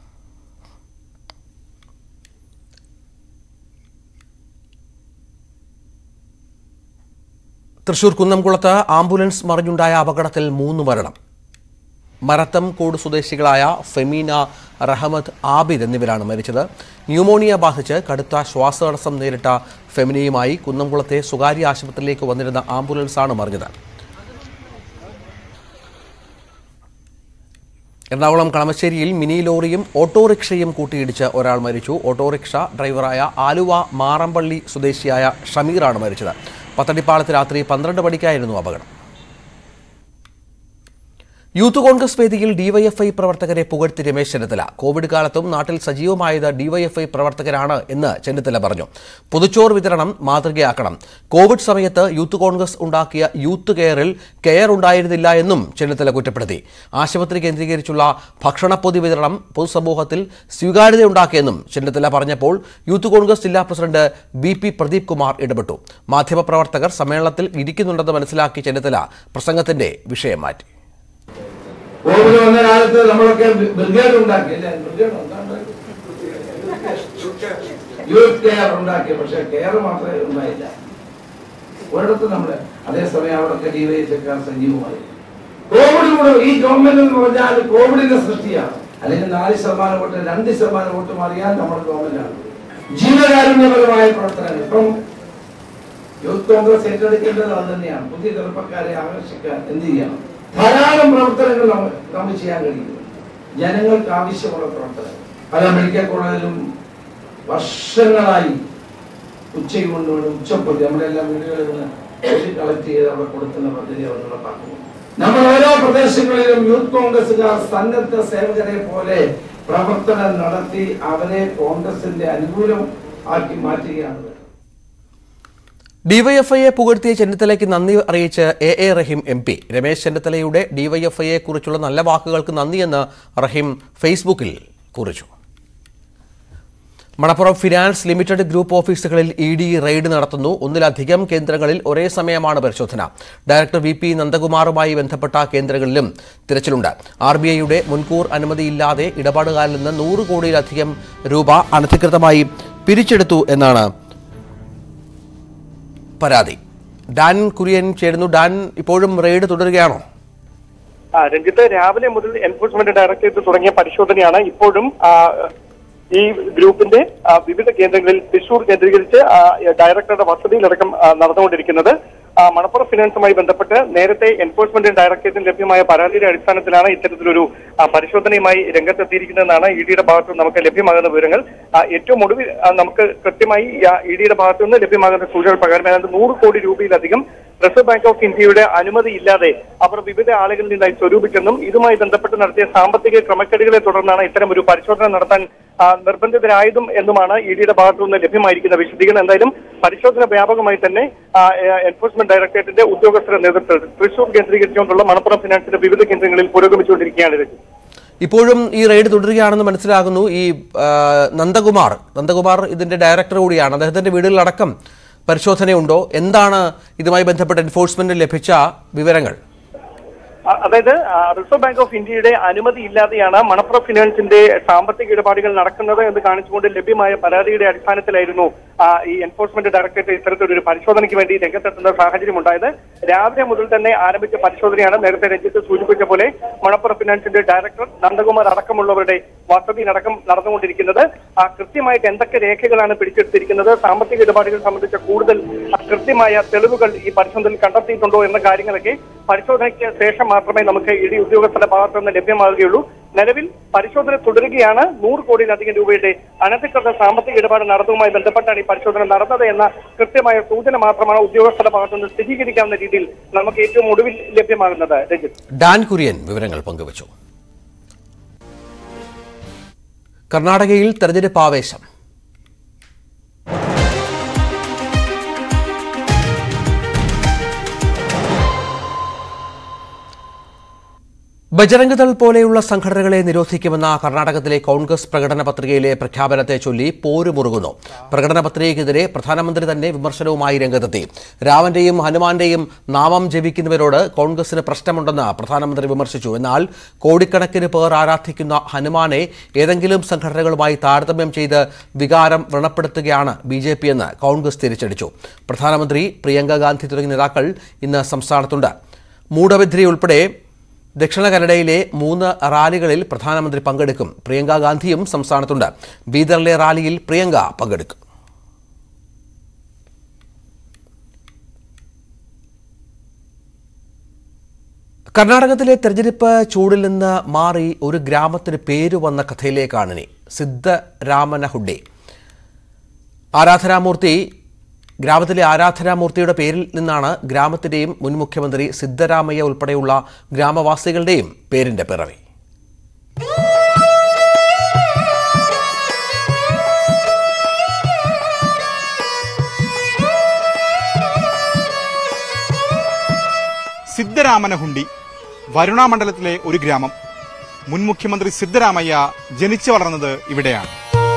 Speaker 1: തൃശൂർ കുന്നംകുളത്ത് ആംബുലൻസ് മറിഞ്ഞുണ്ടായ അപകടത്തിൽ മൂന്ന് മരണം മരത്തം കോട് സ്വദേശികളായ ഫെമീന റഹമത്ത് ആബിദ് എന്നിവരാണ് മരിച്ചത് ന്യൂമോണിയ ബാധിച്ച് കടുത്ത ശ്വാസതടസ്സം നേരിട്ട ഫെമിനിയുമായി കുന്നംകുളത്തെ സ്വകാര്യ ആശുപത്രിയിലേക്ക് വന്നിരുന്ന ആംബുലൻസാണ് മറിഞ്ഞത് എറണാകുളം കളമശ്ശേരിയിൽ മിനി ലോറിയും ഓട്ടോറിക്ഷയും കൂട്ടിയിടിച്ച് ഒരാൾ മരിച്ചു ഓട്ടോറിക്ഷ ഡ്രൈവറായ ആലുവ മാറമ്പള്ളി സ്വദേശിയായ ഷമീറാണ് മരിച്ചത് പത്തടിപ്പാളത്ത് രാത്രി പന്ത്രണ്ട് മണിക്കായിരുന്നു അപകടം യൂത്ത് കോൺഗ്രസ് വേദിയിൽ ഡിവൈഎഫ്ഐ പ്രവർത്തകരെ പുകഴ്ത്തി രമേശ് ചെന്നിത്തല കോവിഡ് കാലത്തും നാട്ടിൽ സജീവമായത് ഡിവൈഎഫ്ഐ പ്രവർത്തകരാണ് എന്ന് ചെന്നിത്തല പറഞ്ഞു പൊതുച്ചോറ് വിതരണം മാതൃകയാക്കണം കോവിഡ് സമയത്ത് യൂത്ത് കോൺഗ്രസ് ഉണ്ടാക്കിയ യൂത്ത് കെയറിൽ കെയർ ഉണ്ടായിരുന്നില്ല എന്നും ചെന്നിത്തല കുറ്റപ്പെടുത്തി ആശുപത്രി കേന്ദ്രീകരിച്ചുള്ള ഭക്ഷണപ്പൊതി വിതരണം പൊതുസമൂഹത്തിൽ സ്വീകാര്യതയുണ്ടാക്കിയെന്നും ചെന്നിത്തല പറഞ്ഞപ്പോൾ യൂത്ത് കോൺഗ്രസ് ജില്ലാ president B P Pradeep Kumar ഇടപെട്ടു മാധ്യമപ്രവർത്തകർ സമ്മേളനത്തിൽ ഇരിക്കുന്നുണ്ടെന്ന് മനസ്സിലാക്കി ചെന്നിത്തല പ്രസംഗത്തിന്റെ വിഷയം മാറ്റി
Speaker 3: കോവിഡ് വന്ന കാലത്ത് നമ്മളൊക്കെ ബ്രിഗേഡ് ഉണ്ടാക്കി അല്ലേ ബ്രിഗേഡ് യൂത്ത് കെയർ ഉണ്ടാക്കി പക്ഷെ കെയർ മാത്രമേ ഉണ്ടായില്ല ഒരിടത്ത് നമ്മള് അതേസമയം അവിടെയൊക്കെ ഡിവൈഎസ്കാർ സജീവമായി കോവിഡ് കൂടെ ഈ ഗവൺമെന്റ് എന്ന് പറഞ്ഞാൽ കോവിഡിന്റെ സൃഷ്ടിയാണ് അല്ലെങ്കിൽ നാല് ശതമാനം വോട്ട് രണ്ട് ശതമാനം വോട്ട് മാറിയാൽ നമ്മുടെ ഗവൺമെന്റാണ് ജീവകാരുണ്യപരമായ പ്രവർത്തനങ്ങൾ ഇപ്പം യൂത്ത് കോൺഗ്രസ് ഏറ്റെടുക്കേണ്ടത് അത് തന്നെയാണ് പുതിയ ചെറുപ്പക്കാരെ ആകർഷിക്കാൻ എന്ത് ചെയ്യണം ധാരാളം പ്രവർത്തനങ്ങൾ നമ്മ- നമുക്ക് ചെയ്യാൻ കഴിയും ജനങ്ങൾക്ക് ആവശ്യമുള്ള പ്രവർത്തനങ്ങൾ പല മെഡിക്കൽ കോളേജിലും വർഷങ്ങളായി ഉച്ചയ്ക്ക് കൊണ്ടുകൊണ്ട് ഉച്ചപ്പൊതി നമ്മളെല്ലാം വീടുകളിൽ നിന്ന് പൊതി കളക്ട് ചെയ്ത് അവിടെ കൊടുക്കുന്ന പദ്ധതി അവർ നടപ്പാക്കുന്നു നമ്മൾ ഓരോ പ്രദേശങ്ങളിലും യൂത്ത് കോൺഗ്രസുകാർ സന്നദ്ധ സേവകരെ പോലെ പ്രവർത്തനം നടത്തി അവരെ കോൺഗ്രസിന്റെ അനുകൂലം ആക്കി മാറ്റുകയാണ്
Speaker 1: ഡിവൈഎഫ്ഐയെ പുകഴ്ത്തിയ ചെന്നിത്തലയ്ക്ക് നന്ദി അറിയിച്ച് A A Rahim M P Ramesh ചെന്നിത്തലയുടെ ഡിവൈഎഫ്ഐയെ കുറിച്ചുള്ള നല്ല വാക്കുകൾക്ക് നന്ദിയെന്ന് റഹീം ഫേസ്ബുക്കിൽ കുറിച്ചു മണപ്പുറം ഫിനാൻസ് ലിമിറ്റഡ് ഗ്രൂപ്പ് ഓഫീസുകളിൽ ഇ ഡി റെയ്ഡ് നടത്തുന്നു ഒന്നിലധികം കേന്ദ്രങ്ങളിൽ ഒരേ സമയമാണ് പരിശോധന ഡയറക്ടർ വി പി നന്ദകുമാറുമായി ബന്ധപ്പെട്ട കേന്ദ്രങ്ങളിലും തിരച്ചിലുണ്ട് ആർ ബി ഐയുടെ മുൻകൂർ അനുമതിയില്ലാതെ ഇടപാടുകാരിൽ നിന്ന് നൂറ് കോടിയിലധികം രൂപ അനധികൃതമായി പിരിച്ചെടുത്തു എന്നാണ് പരാതി ഡാൻ കുര്യൻ ചേരുന്നു ഡാൻ ഇപ്പോഴും റെയ്ഡ് തുടരുകയാണോ
Speaker 11: ആ, രഞ്ജിത്ത് രാവിലെ മുതൽ എൻഫോഴ്സ്മെന്റ് ഡയറക്ടറേറ്റ് തുടങ്ങിയ പരിശോധനയാണ് ഇപ്പോഴും ആ, ഈ ഗ്രൂപ്പിന്റെ ആ, വിവിധ കേന്ദ്രങ്ങളിൽ തൃശൂർ കേന്ദ്രീകരിച്ച് ആ, ഡയറക്ടറുടെ വസതിയിലടക്കം ആ, നടന്നുകൊണ്ടിരിക്കുന്നത് ആ, മണപ്പുറം ഫിനാൻസുമായി ബന്ധപ്പെട്ട് നേരത്തെ എൻഫോഴ്സ്മെന്റ് ഡയറക്ടറേറ്റിന് ലഭ്യമായ പരാതിയുടെ അടിസ്ഥാനത്തിലാണ് ഇത്തരത്തിലൊരു ആ, പരിശോധനയുമായി രംഗത്തെത്തിയിരിക്കുന്നതെന്നാണ് ഇ ഡിയുടെ ഭാഗത്ത് നിന്ന് നമുക്ക് ലഭ്യമാകുന്ന വിവരങ്ങൾ ആ, ഏറ്റവും ഒടുവിൽ ആ, നമുക്ക് കൃത്യമായി ഇ ഡിയുടെ ഭാഗത്തു നിന്ന് ലഭ്യമാകുന്ന സൂചനകൾ പ്രകാരം ഏതാണ്ട് നൂറ് കോടി രൂപയിലധികം റിസർവ് ബാങ്ക് ഓഫ് ഇന്ത്യയുടെ അനുമതി ഇല്ലാതെ അവർ വിവിധ ആളുകളിൽ നിന്നായി സ്വരൂപിച്ചെന്നും ഇതുമായി ബന്ധപ്പെട്ട് നടത്തിയ സാമ്പത്തിക ക്രമക്കേടുകളെ തുടർന്നാണ് ഇത്തരം ഒരു പരിശോധന നടത്താൻ ആ, നിർബന്ധിതരായതും എന്നുമാണ് ഇ ഡിയുടെ ഭാഗത്തു നിന്ന് ലഭ്യമായിരിക്കുന്ന വിശദീകരണം എന്തായാലും പരിശോധന വ്യാപകമായി തന്നെ ആ, ഏ, എൻഫോഴ്സ്മെന്റ് ഡയറക്ടറേറ്റിന്റെ ഉദ്യോഗസ്ഥരുടെ നേതൃത്വത്തിൽ തൃശൂർ കേന്ദ്രീകരിച്ചുകൊണ്ടുള്ള മണപ്പുറം ഫിനാൻസിന്റെ വിവിധ കേന്ദ്രങ്ങളിൽ പുരോഗമിച്ചുകൊണ്ടിരിക്കുകയാണ് ഇത്
Speaker 1: ഇപ്പോഴും ഈ റെയ്ഡ് തുടരുകയാണെന്ന് മനസ്സിലാകുന്നു ഈ ആ, നന്ദകുമാർ നന്ദകുമാർ ഇതിന്റെ ഡയറക്ടർ കൂടിയാണ് അദ്ദേഹത്തിന്റെ വീടുകളിലടക്കം പരിശോധനയുണ്ടോ എന്താണ് ഇതുമായി ബന്ധപ്പെട്ട് എൻഫോഴ്സ്മെന്റിന് ലഭിച്ച വിവരങ്ങൾ
Speaker 11: അ- അതായത് ആ, റിസർവ് ബാങ്ക് ഓഫ് ഇന്ത്യയുടെ അനുമതി ഇല്ലാതെയാണ് മണപ്പുറം ഫിനാൻസിന്റെ സാമ്പത്തിക ഇടപാടുകൾ നടക്കുന്നത് എന്ന് കാണിച്ചുകൊണ്ട് ലഭ്യമായ പരാതിയുടെ അടിസ്ഥാനത്തിലായിരുന്നു ആ, ഈ എൻഫോഴ്സ്മെന്റ് ഡയറക്ടറേറ്റ് ഇത്തരത്തിലൊരു പരിശോധനയ്ക്ക് വേണ്ടി രംഗത്തെത്തുന്ന സാഹചര്യം ഉണ്ടായത് രാവിലെ മുതൽ തന്നെ ആരംഭിച്ച പരിശോധനയാണ് നേരത്തെ രഞ്ജിത്ത് സൂചിപ്പിച്ച പോലെ മണപ്പുറം ഫിനാൻസിന്റെ ഡയറക്ടർ നന്ദകുമാർ അടക്കമുള്ളവരുടെ വസതിയിലടക്കം നടന്നുകൊണ്ടിരിക്കുന്നത് ആ, കൃത്യമായിട്ട് എന്തൊക്കെ രേഖകളാണ് പിടിച്ചെടുത്തിരിക്കുന്നത് സാമ്പത്തിക ഇടപാടുകൾ സംബന്ധിച്ച കൂടുതൽ ആ, കൃത്യമായ തെളിവുകൾ ഈ പരിശോധനയിൽ കണ്ടെത്തിയിട്ടുണ്ടോ എന്ന കാര്യങ്ങളൊക്കെ പരിശോധനയ്ക്ക് ശേഷം മാത്രമേ നമുക്ക് ഇ ഡി ഉദ്യോഗസ്ഥരുടെ ഭാഗത്തു നിന്ന് ലഭ്യമാവുകയുള്ളൂ നിലവിൽ പരിശോധന തുടരുകയാണ് നൂറ് കോടിയിലധികം രൂപയുടെ അനധികൃത സാമ്പത്തിക ഇടപാട് നടന്നതുമായി ബന്ധപ്പെട്ടാണ് ഈ പരിശോധന നടന്നത് എന്ന കൃത്യമായ സൂചന മാത്രമാണ് ഉദ്യോഗസ്ഥരുടെ ഭാഗത്തു നിന്ന് സ്ഥിരീകരിക്കാവുന്ന രീതിയിൽ നമുക്ക് ഏറ്റവും ഒടുവിൽ ലഭ്യമാകുന്നത് രഞ്ജിത്ത്
Speaker 1: ഡാൻ കുര്യൻ വിവരങ്ങൾ പങ്കുവച്ചു കർണാടകയിൽ തെരഞ്ഞെടുപ്പ് ആവേശം ബജരംഗ് ദൾ പോലെയുള്ള സംഘടനകളെ നിരോധിക്കുമെന്ന കർണാടകത്തിലെ കോൺഗ്രസ് പ്രകടന പത്രികയിലെ പ്രഖ്യാപനത്തെ ചൊല്ലി പോരുമുറുകുന്നു പ്രകടന പത്രികയ്ക്കെതിരെ പ്രധാനമന്ത്രി തന്നെ വിമർശനവുമായി രംഗത്തെത്തി രാമന്റെയും ഹനുമാന്റെയും നാമം ജപിക്കുന്നവരോട് കോൺഗ്രസിന് പ്രശ്നമുണ്ടെന്ന് പ്രധാനമന്ത്രി വിമർശിച്ചു എന്നാൽ കോടിക്കണക്കിന് പേർ ആരാധിക്കുന്ന ഹനുമാനെ ഏതെങ്കിലും സംഘടനകളുമായി താരതമ്യം ചെയ്ത് വികാരം വ്രണപ്പെടുത്തുകയാണ് ബി ജെ പി എന്ന് കോൺഗ്രസ് തിരിച്ചടിച്ചു പ്രധാനമന്ത്രി പ്രിയങ്ക ഗാന്ധി തുടങ്ങിയ നേതാക്കൾ ഇന്ന് സംസ്ഥാനത്തുണ്ട് മൂടബിദ്രി ഉൾപ്പെടെ ദക്ഷിണ കന്നഡയിലെ മൂന്ന് റാലികളിൽ പ്രധാനമന്ത്രി പങ്കെടുക്കും പ്രിയങ്ക ഗാന്ധിയും സംസ്ഥാനത്തുണ്ട് ബീദറിലെ റാലിയിൽ പ്രിയങ്ക പങ്കെടുക്കും കർണാടകത്തിലെ തെരഞ്ഞെടുപ്പ് ചൂടിൽ നിന്ന് മാറി ഒരു ഗ്രാമത്തിന് പേര് വന്ന കഥയിലേക്കാണ് ഇനി സിദ്ധരാമന ഹുഡെ ആരാധനാമൂർത്തി ഗ്രാമത്തിലെ ആരാധനാമൂർത്തിയുടെ പേരിൽ നിന്നാണ് ഗ്രാമത്തിന്റെയും മുൻ മുഖ്യമന്ത്രി സിദ്ധരാമയ്യ ഉൾപ്പെടെയുള്ള ഗ്രാമവാസികളുടെയും പേരിന്റെ പിറവി
Speaker 8: സിദ്ധരാമനഹുണ്ടി വരുണ മണ്ഡലത്തിലെ ഒരു ഗ്രാമം മുൻ മുഖ്യമന്ത്രി സിദ്ധരാമയ്യ ജനിച്ചു വളർന്നത് ഇവിടെയാണ്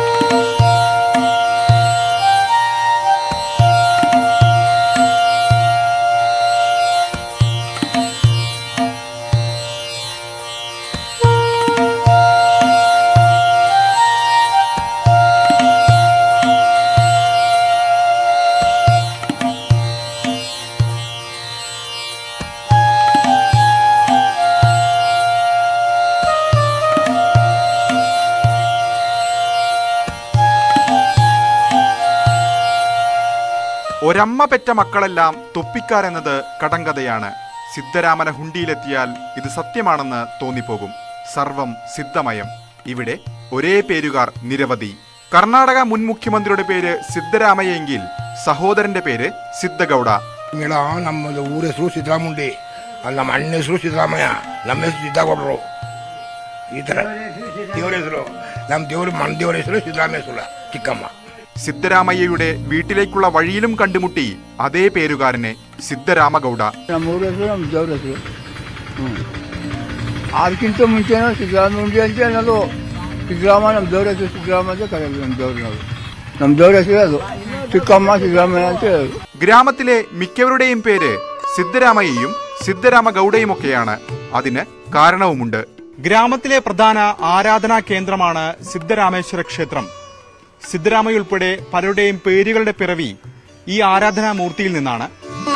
Speaker 8: ഒരമ്മ പെറ്റ മക്കളെല്ലാം തൊപ്പിക്കാരെന്നത് കടങ്കഥയാണ് സിദ്ധരാമന ഹുണ്ടിയിലെത്തിയാൽ ഇത് സത്യമാണെന്ന് തോന്നിപ്പോകും സർവം സിദ്ധമയം ഇവിടെ ഒരേ പേരുകാർ നിരവധി കർണാടക മുൻ മുഖ്യമന്ത്രിയുടെ പേര് സിദ്ധരാമയ്യെങ്കിൽ സഹോദരന്റെ പേര് ಸಿದ್ದಗೌಡ
Speaker 12: ಮೇಡ ನಮ್ಮದು ಊರ ಹೆಸರು ಸಿದ್ದರಾಮುಂಡಿ ಅಲ್ಲಿ ನಮ್ಮ ಅಣ್ಣ ಹೆಸರು ಸಿದ್ದರಾಮಯ್ಯ ನಮ್ಮ ಹೆಸರು ಸಿದ್ದಗೌಡರು ಈ ಥರ ದೇವ್ರ ಹೆಸರು ನಮ್ಮ ದೇವ್ರ ಮನ ದೇವ್ರ ಹೆಸರು ಸಿದ್ದರಾಮೇಶ್ವರ ಚಿಕ್ಕಮ್ಮ
Speaker 8: സിദ്ധരാമയ്യയുടെ വീട്ടിലേക്കുള്ള വഴിയിലും കണ്ടുമുട്ടി അതേ പേരുകാരനെ സിദ്ധരാമഗൗഡ
Speaker 13: ನಮ್ಮ ಊರ ಹೆಸರು ನಮ್ಮ ದೇವ್ರ ಹೆಸರು ಹ್ಞೂ ಅದಕ್ಕಿಂತ ಮುಂಚೆನೂ ಸಿದ್ದರಾಮ ಉಂಡಿ ಅಂತ ಅನ್ನೋದು ಸಿದ್ದರಾಮ ನಮ್ಮ ದೇವ್ರ ಹೆಸರು ಸಿದ್ದರಾಮ ಅಂತ ಕರೆಯೋದು ನಮ್ಮ ದೇವ್ರ ನಾವು ನಮ್ಮ ದೇವ್ರ ಹೆಸರು ಅದು ಚಿಕ್ಕಮ್ಮ ಸಿದ್ದರಾಮಯ್ಯ ಅಂತ ಹೇಳೋದು
Speaker 8: ഗ്രാമത്തിലെ മിക്കവരുടെയും പേര് സിദ്ധരാമയ്യയും സിദ്ധരാമഗൗഡയുമൊക്കെയാണ് അതിന് കാരണവുമുണ്ട് ഗ്രാമത്തിലെ പ്രധാന ആരാധനാ കേന്ദ്രമാണ് സിദ്ധരാമേശ്വര ക്ഷേത്രം സിദ്ധരാമയ്യ ഉൾപ്പെടെ പലരുടെയും പേരുകളുടെ പിറവി ഈ ആരാധനാ മൂർത്തിയിൽ നിന്നാണ്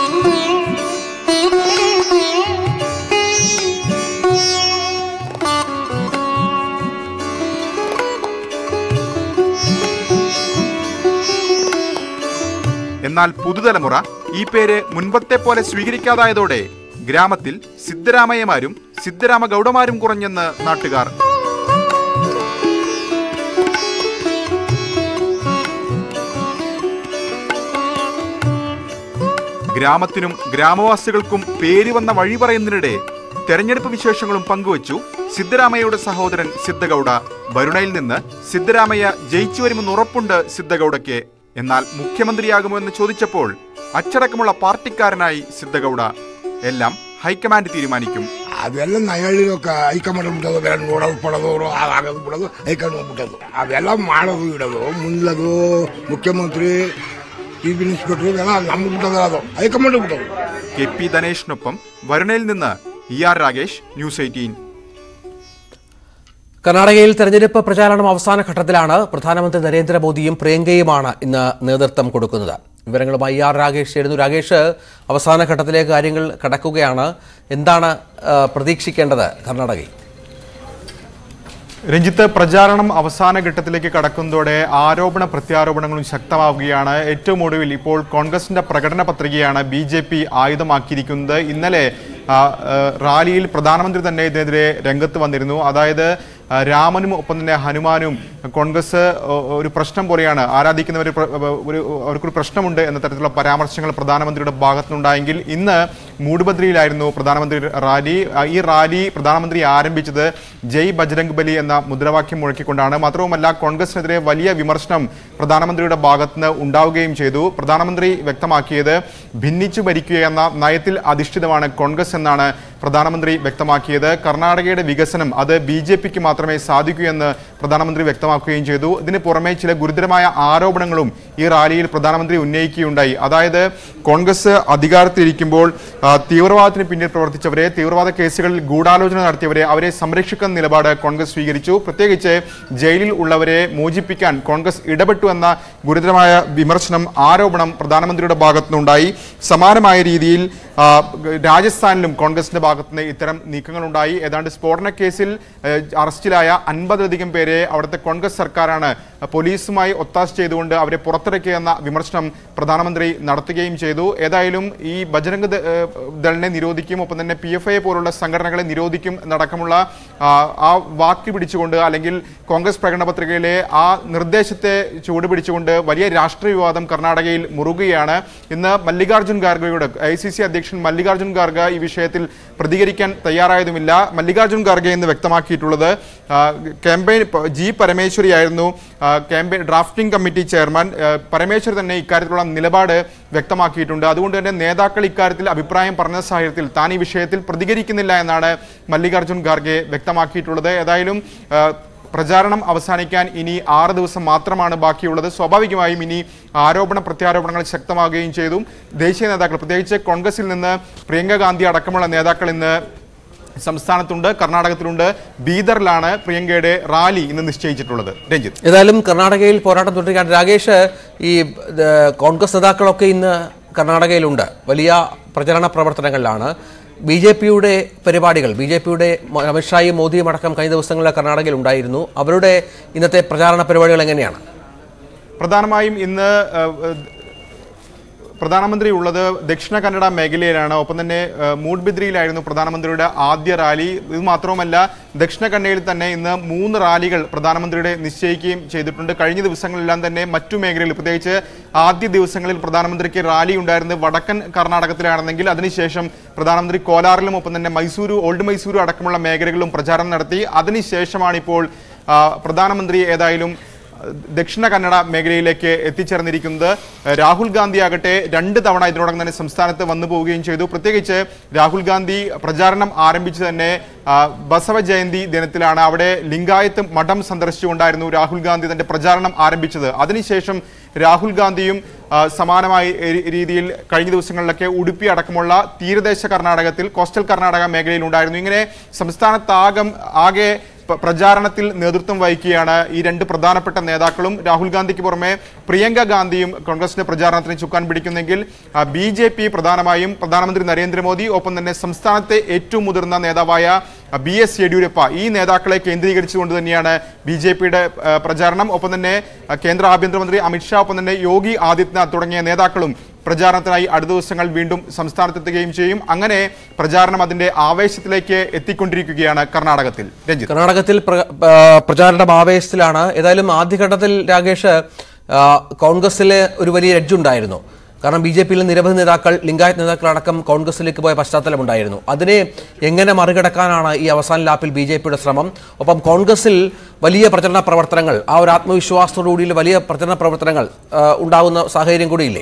Speaker 8: എന്നാൽ പുതുതലമുറ ഈ പേര് മുൻപത്തെ പോലെ സ്വീകരിക്കാതായതോടെ ഗ്രാമത്തിൽ സിദ്ധരാമയ്യമാരും സിദ്ധരാമ ഗൗഡമാരും കുറഞ്ഞെന്ന് നാട്ടുകാർ ഗ്രാമത്തിനും ഗ്രാമവാസികൾക്കും പേര് വന്ന വഴി പറയുന്നതിനിടെ തെരഞ്ഞെടുപ്പ് വിശേഷങ്ങളും പങ്കുവച്ചു സിദ്ധരാമയ്യയുടെ സഹോദരൻ സിദ്ധഗൌഡ വരുണയിൽ നിന്ന് സിദ്ധരാമയ്യ ജയിച്ചു വരുമെന്ന് ഉറപ്പുണ്ട് സിദ്ധഗൌഡയ്ക്ക് എന്നാൽ മുഖ്യമന്ത്രിയാകുമോ എന്ന് ചോദിച്ചപ്പോൾ അച്ചടക്കമുള്ള പാർട്ടിക്കാരനായി സിദ്ധഗൌഡ എല്ലാം ಹೈಕಮಾಂಡ್ ತೀರ್ಮಾನಿക്കും
Speaker 12: ಅವೆಲ್ಲ ನಾ ಹೇಳಿರೋಕೆ ಹೈಕಮಾಂಡ್ ಬಿಟ್ಟೋದು ಬೇರೆ ನೋಡೋದು ಪಡೋದು ಅವ್ರು ಆಗೋದು ಬಿಡೋದು ಹೈಕಮಾಂಡ್ ಬಿಟ್ಟೋದು ಅವೆಲ್ಲ ಮಾಡೋದು ಇಡೋದು ಮುಂದದು ಮುಖ್ಯಮಂತ್ರಿ ಚೀಫ್ ಇನ್ಸ್ಪೆಕ್ಟರ್ ಇವೆಲ್ಲ ನಮ್ಗೆ ಬಿಟ್ಟೋದು ಅದು ಹೈಕಮಾಂಡ್ ಬಿಟ್ಟೋದು
Speaker 8: കെ പി ധനേഷിനൊപ്പം വരുണയിൽ നിന്ന് E R Rakesh news eighteen
Speaker 1: കർണാടകയിൽ തെരഞ്ഞെടുപ്പ് പ്രചാരണം അവസാന ഘട്ടത്തിലാണ് പ്രധാനമന്ത്രി നരേന്ദ്രമോദിയും പ്രിയങ്കയുമാണ് ഇന്ന് നേതൃത്വം കൊടുക്കുന്നത് വിവരങ്ങളുമായി ആർ രാകേഷ് ചേരുന്നു രാകേഷ് അവസാന ഘട്ടത്തിലേക്ക് കാര്യങ്ങൾ കടക്കുകയാണ് എന്താണ് ആ, പ്രതീക്ഷിക്കേണ്ടത് കർണാടകയിൽ
Speaker 8: രഞ്ജിത്ത് പ്രചാരണം അവസാന ഘട്ടത്തിലേക്ക് കടക്കുന്നതോടെ ആരോപണ പ്രത്യാരോപണങ്ങളും ശക്തമാവുകയാണ് ഏറ്റവും ഒടുവിൽ ഇപ്പോൾ കോൺഗ്രസിന്റെ പ്രകടന പത്രികയാണ് ബി ജെ പി ആയുധമാക്കിയിരിക്കുന്നത് ഇന്നലെ ആ, ആ, റാലിയിൽ പ്രധാനമന്ത്രി തന്നെ ഇതിനെതിരെ രംഗത്ത് വന്നിരുന്നു അതായത് ആ, രാമനും ഒപ്പം തന്നെ ഹനുമാനും കോൺഗ്രസ് ഒ- ഒരു പ്രശ്നം പോലെയാണ് ആരാധിക്കുന്നവർ പ്ര- ഒരു അവർക്കൊരു പ്രശ്നമുണ്ട് എന്ന തരത്തിലുള്ള പരാമർശങ്ങൾ പ്രധാനമന്ത്രിയുടെ ഭാഗത്തുനിന്നുണ്ടായെങ്കിൽ ഇന്ന് മൂടുബദ്രിയിലായിരുന്നു പ്രധാനമന്ത്രി റാലി ആ, ഈ റാലി പ്രധാനമന്ത്രി ആരംഭിച്ചത് ജയ് ബജ്രംഗ് ബലി എന്ന മുദ്രാവാക്യം മുഴക്കിക്കൊണ്ടാണ് മാത്രവുമല്ല കോൺഗ്രസിനെതിരെ വലിയ വിമർശനം പ്രധാനമന്ത്രിയുടെ ഭാഗത്തുനിന്ന് ഉണ്ടാവുകയും ചെയ്തു പ്രധാനമന്ത്രി വ്യക്തമാക്കിയത് ഭിന്നിച്ചു ഭരിക്കുക എന്ന നയത്തിൽ അധിഷ്ഠിതമാണ് കോൺഗ്രസ് എന്നാണ് പ്രധാനമന്ത്രി വ്യക്തമാക്കിയത് കർണാടകയുടെ വികസനം അത് ബി ജെ പിക്ക് മാത്രമേ സാധിക്കൂ എന്ന് പ്രധാനമന്ത്രി വ്യക്തമാക്കുകയും ചെയ്തു ഇതിന് പുറമെ ചില ഗുരുതരമായ ആരോപണങ്ങളും ഈ റാലിയിൽ പ്രധാനമന്ത്രി ഉന്നയിക്കുകയുണ്ടായി അതായത് കോൺഗ്രസ് അധികാരത്തിലിരിക്കുമ്പോൾ ആ, തീവ്രവാദത്തിന് പിന്നിൽ പ്രവർത്തിച്ചവരെ തീവ്രവാദ കേസുകളിൽ ഗൂഢാലോചന നടത്തിയവരെ അവരെ സംരക്ഷിക്കുന്ന നിലപാട് കോൺഗ്രസ് സ്വീകരിച്ചു പ്രത്യേകിച്ച് ജയിലിൽ ഉള്ളവരെ മോചിപ്പിക്കാൻ കോൺഗ്രസ് ഇടപെട്ടു എന്ന ഗുരുതരമായ വിമർശനം ആരോപണം പ്രധാനമന്ത്രിയുടെ ഭാഗത്തുനിന്നുണ്ടായി സമാനമായ രീതിയിൽ ആ, രാജസ്ഥാനിലും കോൺഗ്രസിന്റെ ഭാഗത്തുനിന്ന് ഇത്തരം നീക്കങ്ങളുണ്ടായി ഏതാണ്ട് സ്ഫോടന കേസിൽ ഏഹ്, അറസ്റ്റിലായ അൻപതിലധികം പേരെ അവിടുത്തെ കോൺഗ്രസ് സർക്കാരാണ് പോലീസുമായി ഒത്താശ ചെയ്തുകൊണ്ട് അവരെ പുറത്തിറക്കിയ എന്ന വിമർശനം പ്രധാനമന്ത്രി നടത്തുകയും ചെയ്തു ഏതായാലും ഈ ബജരംഗ് ദ- ഏഹ്, ദളിനെ നിരോധിക്കും ഒപ്പം തന്നെ പി എഫ് ഐ പോലുള്ള സംഘടനകളെ നിരോധിക്കും എന്നടക്കമുള്ള ആ, ആ വാക്ക് പിടിച്ചുകൊണ്ട് അല്ലെങ്കിൽ കോൺഗ്രസ് പ്രകടന പത്രികയിലെ ആ നിർദ്ദേശത്തെ ചൂട് പിടിച്ചുകൊണ്ട് വലിയ രാഷ്ട്രീയ വിവാദം കർണാടകയിൽ മുറുകുകയാണ് ഇന്ന് മല്ലികാർജ്ജുൻ ഖാർഗെയുടെ ഐ സി സി അധ്യക്ഷൻ മല്ലികാർജ്ജുൻ ഖാർഗെ ഈ വിഷയത്തിൽ പ്രതികരിക്കാൻ തയ്യാറായതുമില്ല മല്ലികാർജ്ജുൻ ഖാർഗെ എന്ന് വ്യക്തമാക്കിയിട്ടുള്ളത് ആ, ക്യാമ്പയിൻ പ- ജി പരമേശ്വരി ആയിരുന്നു ആ, ക്യാമ്പയിൻ ഡ്രാഫ്റ്റിംഗ് കമ്മിറ്റി ചെയർമാൻ ആ, പരമേശ്വരി തന്നെ ഇക്കാര്യത്തിലുള്ള നിലപാട് വ്യക്തമാക്കിയിട്ടുണ്ട് അതുകൊണ്ട് തന്നെ നേതാക്കൾ ഇക്കാര്യത്തിൽ അഭിപ്രായം പറഞ്ഞ സാഹചര്യത്തിൽ താൻ ഈ വിഷയത്തിൽ പ്രതികരിക്കുന്നില്ല എന്നാണ് മല്ലികാർജ്ജുൻ ഖാർഗെ വ്യക്തമാക്കിയിട്ടുള്ളത് ഏതായാലും ആ, പ്രചാരണം അവസാനിക്കാൻ ഇനി ആറ് ദിവസം മാത്രമാണ് ബാക്കിയുള്ളത് സ്വാഭാവികമായും ഇനി ആരോപണ പ്രത്യാരോപണങ്ങൾ ശക്തമാകുകയും ചെയ്തു ദേശീയ നേതാക്കൾ പ്രത്യേകിച്ച് കോൺഗ്രസിൽ നിന്ന് പ്രിയങ്ക ഗാന്ധി അടക്കമുള്ള നേതാക്കൾ ഇന്ന് സംസ്ഥാനത്തുണ്ട് കർണാടകത്തിലുണ്ട് ബീദറിലാണ് പ്രിയങ്കയുടെ റാലി ഇന്ന് നിശ്ചയിച്ചിട്ടുള്ളത് രഞ്ജിത്ത്
Speaker 1: ഏതായാലും കർണാടകയിൽ പോരാട്ടം തുടരുകയാണ് രാകേഷ് ഈ ഏഹ്, കോൺഗ്രസ് നേതാക്കളൊക്കെ ഇന്ന് കർണാടകയിലുണ്ട് വലിയ പ്രചരണ പ്രവർത്തനങ്ങളിലാണ് ബി ജെ പിയുടെ പരിപാടികൾ ബി ജെ പിയുടെ അമിത്ഷായും മോദിയും അടക്കം കഴിഞ്ഞ ദിവസങ്ങളിൽ കർണാടകയിൽ ഉണ്ടായിരുന്നു അവരുടെ ഇന്നത്തെ പ്രചാരണ പരിപാടികൾ എങ്ങനെയാണ്
Speaker 8: പ്രധാനമായും ഇന്ന് ഏഹ്, ഏഹ്, പ്രധാനമന്ത്രി ഉള്ളത് ദക്ഷിണ കന്നഡ മേഖലയിലാണ് ഒപ്പം തന്നെ ഏഹ്, മൂഡ്ബിദ്രിയിലായിരുന്നു പ്രധാനമന്ത്രിയുടെ ആദ്യ റാലി ഇത് മാത്രവുമല്ല ദക്ഷിണ കന്നഡയിൽ തന്നെ ഇന്ന് മൂന്ന് റാലികൾ പ്രധാനമന്ത്രിയുടെ നിശ്ചയിക്കുകയും ചെയ്തിട്ടുണ്ട് കഴിഞ്ഞ ദിവസങ്ങളെല്ലാം തന്നെ മറ്റു മേഖലകളിൽ പ്രത്യേകിച്ച് ആദ്യ ദിവസങ്ങളിൽ പ്രധാനമന്ത്രിക്ക് റാലി ഉണ്ടായിരുന്നത് വടക്കൻ കർണാടകത്തിലാണെന്നെങ്കിൽ അതിനുശേഷം പ്രധാനമന്ത്രി കോലാറിലും ഒപ്പം തന്നെ മൈസൂരു ഓൾഡ് മൈസൂരു അടക്കമുള്ള മേഖലകളിലും പ്രചാരണം നടത്തി അതിനുശേഷമാണ് ഇപ്പോൾ ആ, പ്രധാനമന്ത്രി ഏതായാലും ദക്ഷിണ കന്നഡ മേഖലയിലേക്ക് എത്തിച്ചേർന്നിരിക്കുന്നത് രാഹുൽ ഗാന്ധി ആകട്ടെ രണ്ട് തവണ ഇതിനോടകം തന്നെ സംസ്ഥാനത്ത് വന്നു പോവുകയും ചെയ്തു പ്രത്യേകിച്ച് രാഹുൽ ഗാന്ധി പ്രചാരണം ആരംഭിച്ചു തന്നെ ആ, ബസവ ജയന്തി ദിനത്തിലാണ് അവിടെ ലിംഗായത്ത് മഠം സന്ദർശിച്ചുകൊണ്ടായിരുന്നു രാഹുൽ ഗാന്ധി തന്റെ പ്രചാരണം ആരംഭിച്ചത് അതിനുശേഷം രാഹുൽ ഗാന്ധിയും ആ, സമാനമായ രീ- രീതിയിൽ കഴിഞ്ഞ ദിവസങ്ങളിലൊക്കെ ഉടുപ്പി അടക്കമുള്ള തീരദേശ കർണാടകത്തിൽ കോസ്റ്റൽ കർണാടക മേഖലയിൽ ഉണ്ടായിരുന്നു ഇങ്ങനെ സംസ്ഥാനത്താകം ആകെ പ- പ്രചാരണത്തിൽ നേതൃത്വം വഹിക്കുകയാണ് ഈ രണ്ട് പ്രധാനപ്പെട്ട നേതാക്കളും രാഹുൽ ഗാന്ധിക്ക് പുറമെ പ്രിയങ്ക ഗാന്ധിയും കോൺഗ്രസിന്റെ പ്രചാരണത്തിന് ചുക്കാൻ പിടിക്കുന്നെങ്കിൽ ബി ജെ പി പ്രധാനമായും പ്രധാനമന്ത്രി നരേന്ദ്രമോദി ഒപ്പം തന്നെ സംസ്ഥാനത്തെ ഏറ്റവും മുതിർന്ന നേതാവായ ബി എസ് യെഡ്യൂരപ്പ ഈ നേതാക്കളെ കേന്ദ്രീകരിച്ചുകൊണ്ട് തന്നെയാണ് ബി ജെ പിയുടെ പ്രചാരണം ഒപ്പം തന്നെ ആ, കേന്ദ്ര ആഭ്യന്തരമന്ത്രി അമിത്ഷാ ഒപ്പം തന്നെ യോഗി ആദിത്യനാഥ് തുടങ്ങിയ നേതാക്കളും പ്രചാരണത്തിനായി അടുത്ത ദിവസങ്ങൾ വീണ്ടും സംസ്ഥാനത്തെത്തുകയും ചെയ്യും അങ്ങനെ പ്രചാരണം അതിന്റെ ആവേശത്തിലേക്ക് എത്തിക്കൊണ്ടിരിക്കുകയാണ് കർണാടകത്തിൽ രഞ്ജിത്ത്
Speaker 1: കർണാടകത്തിൽ പ്ര- ആ, പ്രചാരണം ആവേശത്തിലാണ് ഏതായാലും ആദ്യഘട്ടത്തിൽ രാകേഷ് ആ, കോൺഗ്രസിലെ ഒരു വലിയ എഡ്ജുണ്ടായിരുന്നു കാരണം ബി ജെ പിയിലെ നിരവധി നേതാക്കൾ ലിംഗായത്ത് നേതാക്കളടക്കം കോൺഗ്രസിലേക്ക് പോയ പശ്ചാത്തലമുണ്ടായിരുന്നു അതിനെ എങ്ങനെ മറികടക്കാനാണ് ഈ അവസാന ലാപ്പിൽ ബി ജെ പിയുടെ ശ്രമം ഒപ്പം കോൺഗ്രസിൽ വലിയ പ്രചരണ പ്രവർത്തനങ്ങൾ ആ ഒരു ആത്മവിശ്വാസത്തോടു കൂടിയുള്ള വലിയ പ്രചരണ പ്രവർത്തനങ്ങൾ ആ, ഉണ്ടാകുന്ന സാഹചര്യം കൂടിയില്ലേ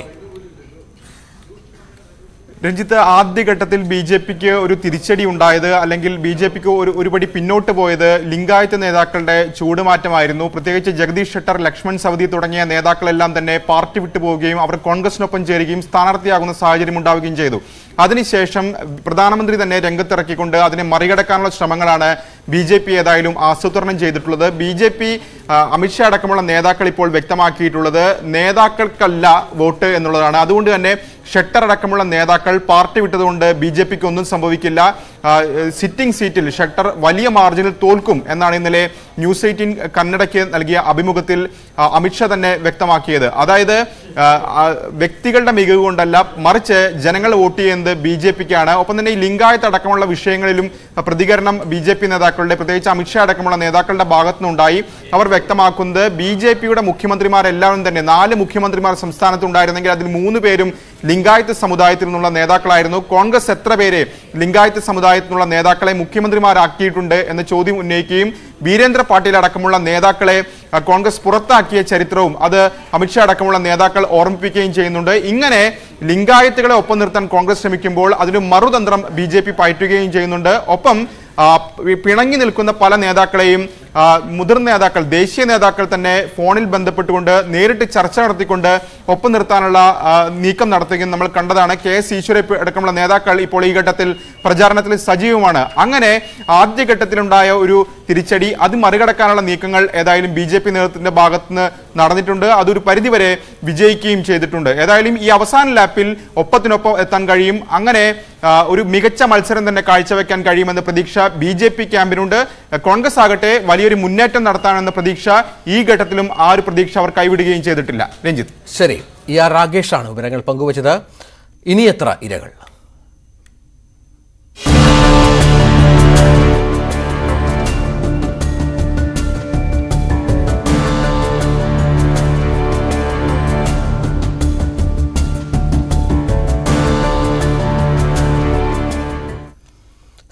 Speaker 8: രഞ്ജിത്ത് ആദ്യഘട്ടത്തിൽ ബി ജെ പിക്ക് ഒരു തിരിച്ചടി ഉണ്ടായത് അല്ലെങ്കിൽ ബി ജെ പിക്ക് ഒരു ഒരുപടി പിന്നോട്ട് പോയത് ലിംഗായത്ത് നേതാക്കളുടെ ചൂടുമാറ്റമായിരുന്നു പ്രത്യേകിച്ച് ജഗദീഷ് ഷെട്ടർ ലക്ഷ്മൺ സവതി തുടങ്ങിയ നേതാക്കളെല്ലാം തന്നെ പാർട്ടി വിട്ടുപോവുകയും അവർ കോൺഗ്രസിനൊപ്പം ചേരുകയും സ്ഥാനാർത്ഥിയാകുന്ന സാഹചര്യം ഉണ്ടാവുകയും ചെയ്തു അതിനുശേഷം പ്രധാനമന്ത്രി തന്നെ രംഗത്തിറക്കിക്കൊണ്ട് അതിനെ മറികടക്കാനുള്ള ശ്രമങ്ങളാണ് ബി ജെ പി ഏതായാലും ആസൂത്രണം ചെയ്തിട്ടുള്ളത് ബി ജെ പി അമിത്ഷാ അടക്കമുള്ള നേതാക്കൾ ഇപ്പോൾ വ്യക്തമാക്കിയിട്ടുള്ളത് നേതാക്കൾക്കല്ല വോട്ട് എന്നുള്ളതാണ് അതുകൊണ്ട് തന്നെ ഷെട്ടർ അടക്കമുള്ള നേതാക്കൾ പാർട്ടി വിട്ടതുകൊണ്ട് ബി ജെ പിക്ക് ഒന്നും സംഭവിക്കില്ല ആ, സിറ്റിംഗ് സീറ്റിൽ ഷെട്ടർ വലിയ മാർജിനിൽ തോൽക്കും എന്നാണ് ഇന്നലെ ന്യൂസ് എയ്റ്റീൻ കന്നഡയ്ക്ക് നൽകിയ അഭിമുഖത്തിൽ ആ, അമിത്ഷാ തന്നെ വ്യക്തമാക്കിയത് അതായത് ആ, ആ, വ്യക്തികളുടെ മികവ് കൊണ്ടല്ല മറിച്ച് ജനങ്ങൾ വോട്ട് ചെയ്യുന്നത് ബി ജെ പിക്കാണ് ഒപ്പം തന്നെ ഈ ലിംഗായത്ത് അടക്കമുള്ള വിഷയങ്ങളിലും പ്രതികരണം ബി ജെ പി നേതാക്കളുടെ പ്രത്യേകിച്ച് അമിത്ഷാ അടക്കമുള്ള നേതാക്കളുടെ ഭാഗത്തുനിന്നുണ്ടായി അവർ വ്യക്തമാക്കുന്നത് ബി ജെ പിയുടെ മുഖ്യമന്ത്രിമാരെല്ലാവരും തന്നെ നാല് മുഖ്യമന്ത്രിമാർ സംസ്ഥാനത്തുണ്ടായിരുന്നെങ്കിൽ അതിൽ മൂന്ന് പേരും ലിംഗായത്ത് സമുദായത്തിൽ നിന്നുള്ള നേതാക്കളായിരുന്നു കോൺഗ്രസ് എത്ര പേരെ ലിംഗായത്ത് സമുദായത്തിൽ നിന്നുള്ള നേതാക്കളെ മുഖ്യമന്ത്രിമാരാക്കിയിട്ടുണ്ട് എന്ന ചോദ്യം ഉന്നയിക്കുകയും വീരേന്ദ്ര പാട്ടീൽ അടക്കമുള്ള നേതാക്കളെ അഹ്, കോൺഗ്രസ് പുറത്താക്കിയ ചരിത്രവും അത് അമിത്ഷാ അടക്കമുള്ള നേതാക്കൾ ഓർമ്മിപ്പിക്കുകയും ചെയ്യുന്നുണ്ട് ഇങ്ങനെ ലിംഗായത്തുകളെ ഒപ്പം നിർത്താൻ കോൺഗ്രസ് ശ്രമിക്കുമ്പോൾ അതിന് മറുതന്ത്രം ബി ജെ പി പയറ്റുകയും ചെയ്യുന്നുണ്ട് ഒപ്പം ആ, പി- പിണങ്ങി നിൽക്കുന്ന പല നേതാക്കളെയും ആ, മുതിർന്ന നേതാക്കൾ ദേശീയ നേതാക്കൾ തന്നെ ഫോണിൽ ബന്ധപ്പെട്ടുകൊണ്ട് നേരിട്ട് ചർച്ച നടത്തിക്കൊണ്ട് ഒപ്പം നിർത്താനുള്ള ആ, നീക്കം നടത്തുകയും നമ്മൾ കണ്ടതാണ് കെ എസ് ഈശ്വരപ്പ് അടക്കമുള്ള നേതാക്കൾ ഇപ്പോൾ ഈ ഘട്ടത്തിൽ പ്രചാരണത്തിൽ സജീവമാണ് അങ്ങനെ ആദ്യഘട്ടത്തിലുണ്ടായ ഒരു തിരിച്ചടി അത് മറികടക്കാനുള്ള നീക്കങ്ങൾ ഏതായാലും ബി ജെ പി നേതൃത്വത്തിന്റെ ഭാഗത്തുനിന്ന് നടന്നിട്ടുണ്ട് അതൊരു പരിധിവരെ വിജയിക്കുകയും ചെയ്തിട്ടുണ്ട് ഏതായാലും ഈ അവസാന ലാപ്പിൽ ഒപ്പത്തിനൊപ്പം എത്താൻ കഴിയും അങ്ങനെ ആ, ഒരു മികച്ച മത്സരം തന്നെ കാഴ്ചവെക്കാൻ കഴിയുമെന്ന പ്രതീക്ഷ ബി ജെ പി ക്യാമ്പിനുണ്ട് കോൺഗ്രസ് ആകട്ടെ വലിയൊരു മുന്നേറ്റം നടത്താനെന്ന പ്രതീക്ഷ ഈ ഘട്ടത്തിലും ആ ഒരു പ്രതീക്ഷ അവർ കൈവിടുകയും ചെയ്തിട്ടില്ല രഞ്ജിത്ത്
Speaker 1: ശരി ഇ ആർ രാകേഷാണ് വിവരങ്ങൾ പങ്കുവച്ചത് ഇനി എത്ര ഇരകൾ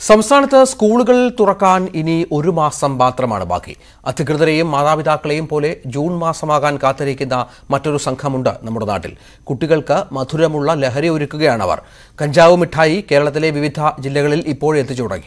Speaker 1: സംസ്ഥാനത്ത് സ്കൂളുകൾ തുറക്കാൻ ഇനി ഒരു മാസം മാത്രമാണ് ബാക്കി അധികൃതരെയും മാതാപിതാക്കളെയും പോലെ ജൂൺ മാസമാകാൻ കാത്തിരിക്കുന്ന മറ്റൊരു സംഘമുണ്ട് നമ്മുടെ നാട്ടിൽ കുട്ടികൾക്ക് മധുരമുള്ള ലഹരി ഒരുക്കുകയാണ് അവർ കഞ്ചാവ് മിഠായി കേരളത്തിലെ വിവിധ ജില്ലകളിൽ ഇപ്പോഴെത്തിച്ചു തുടങ്ങി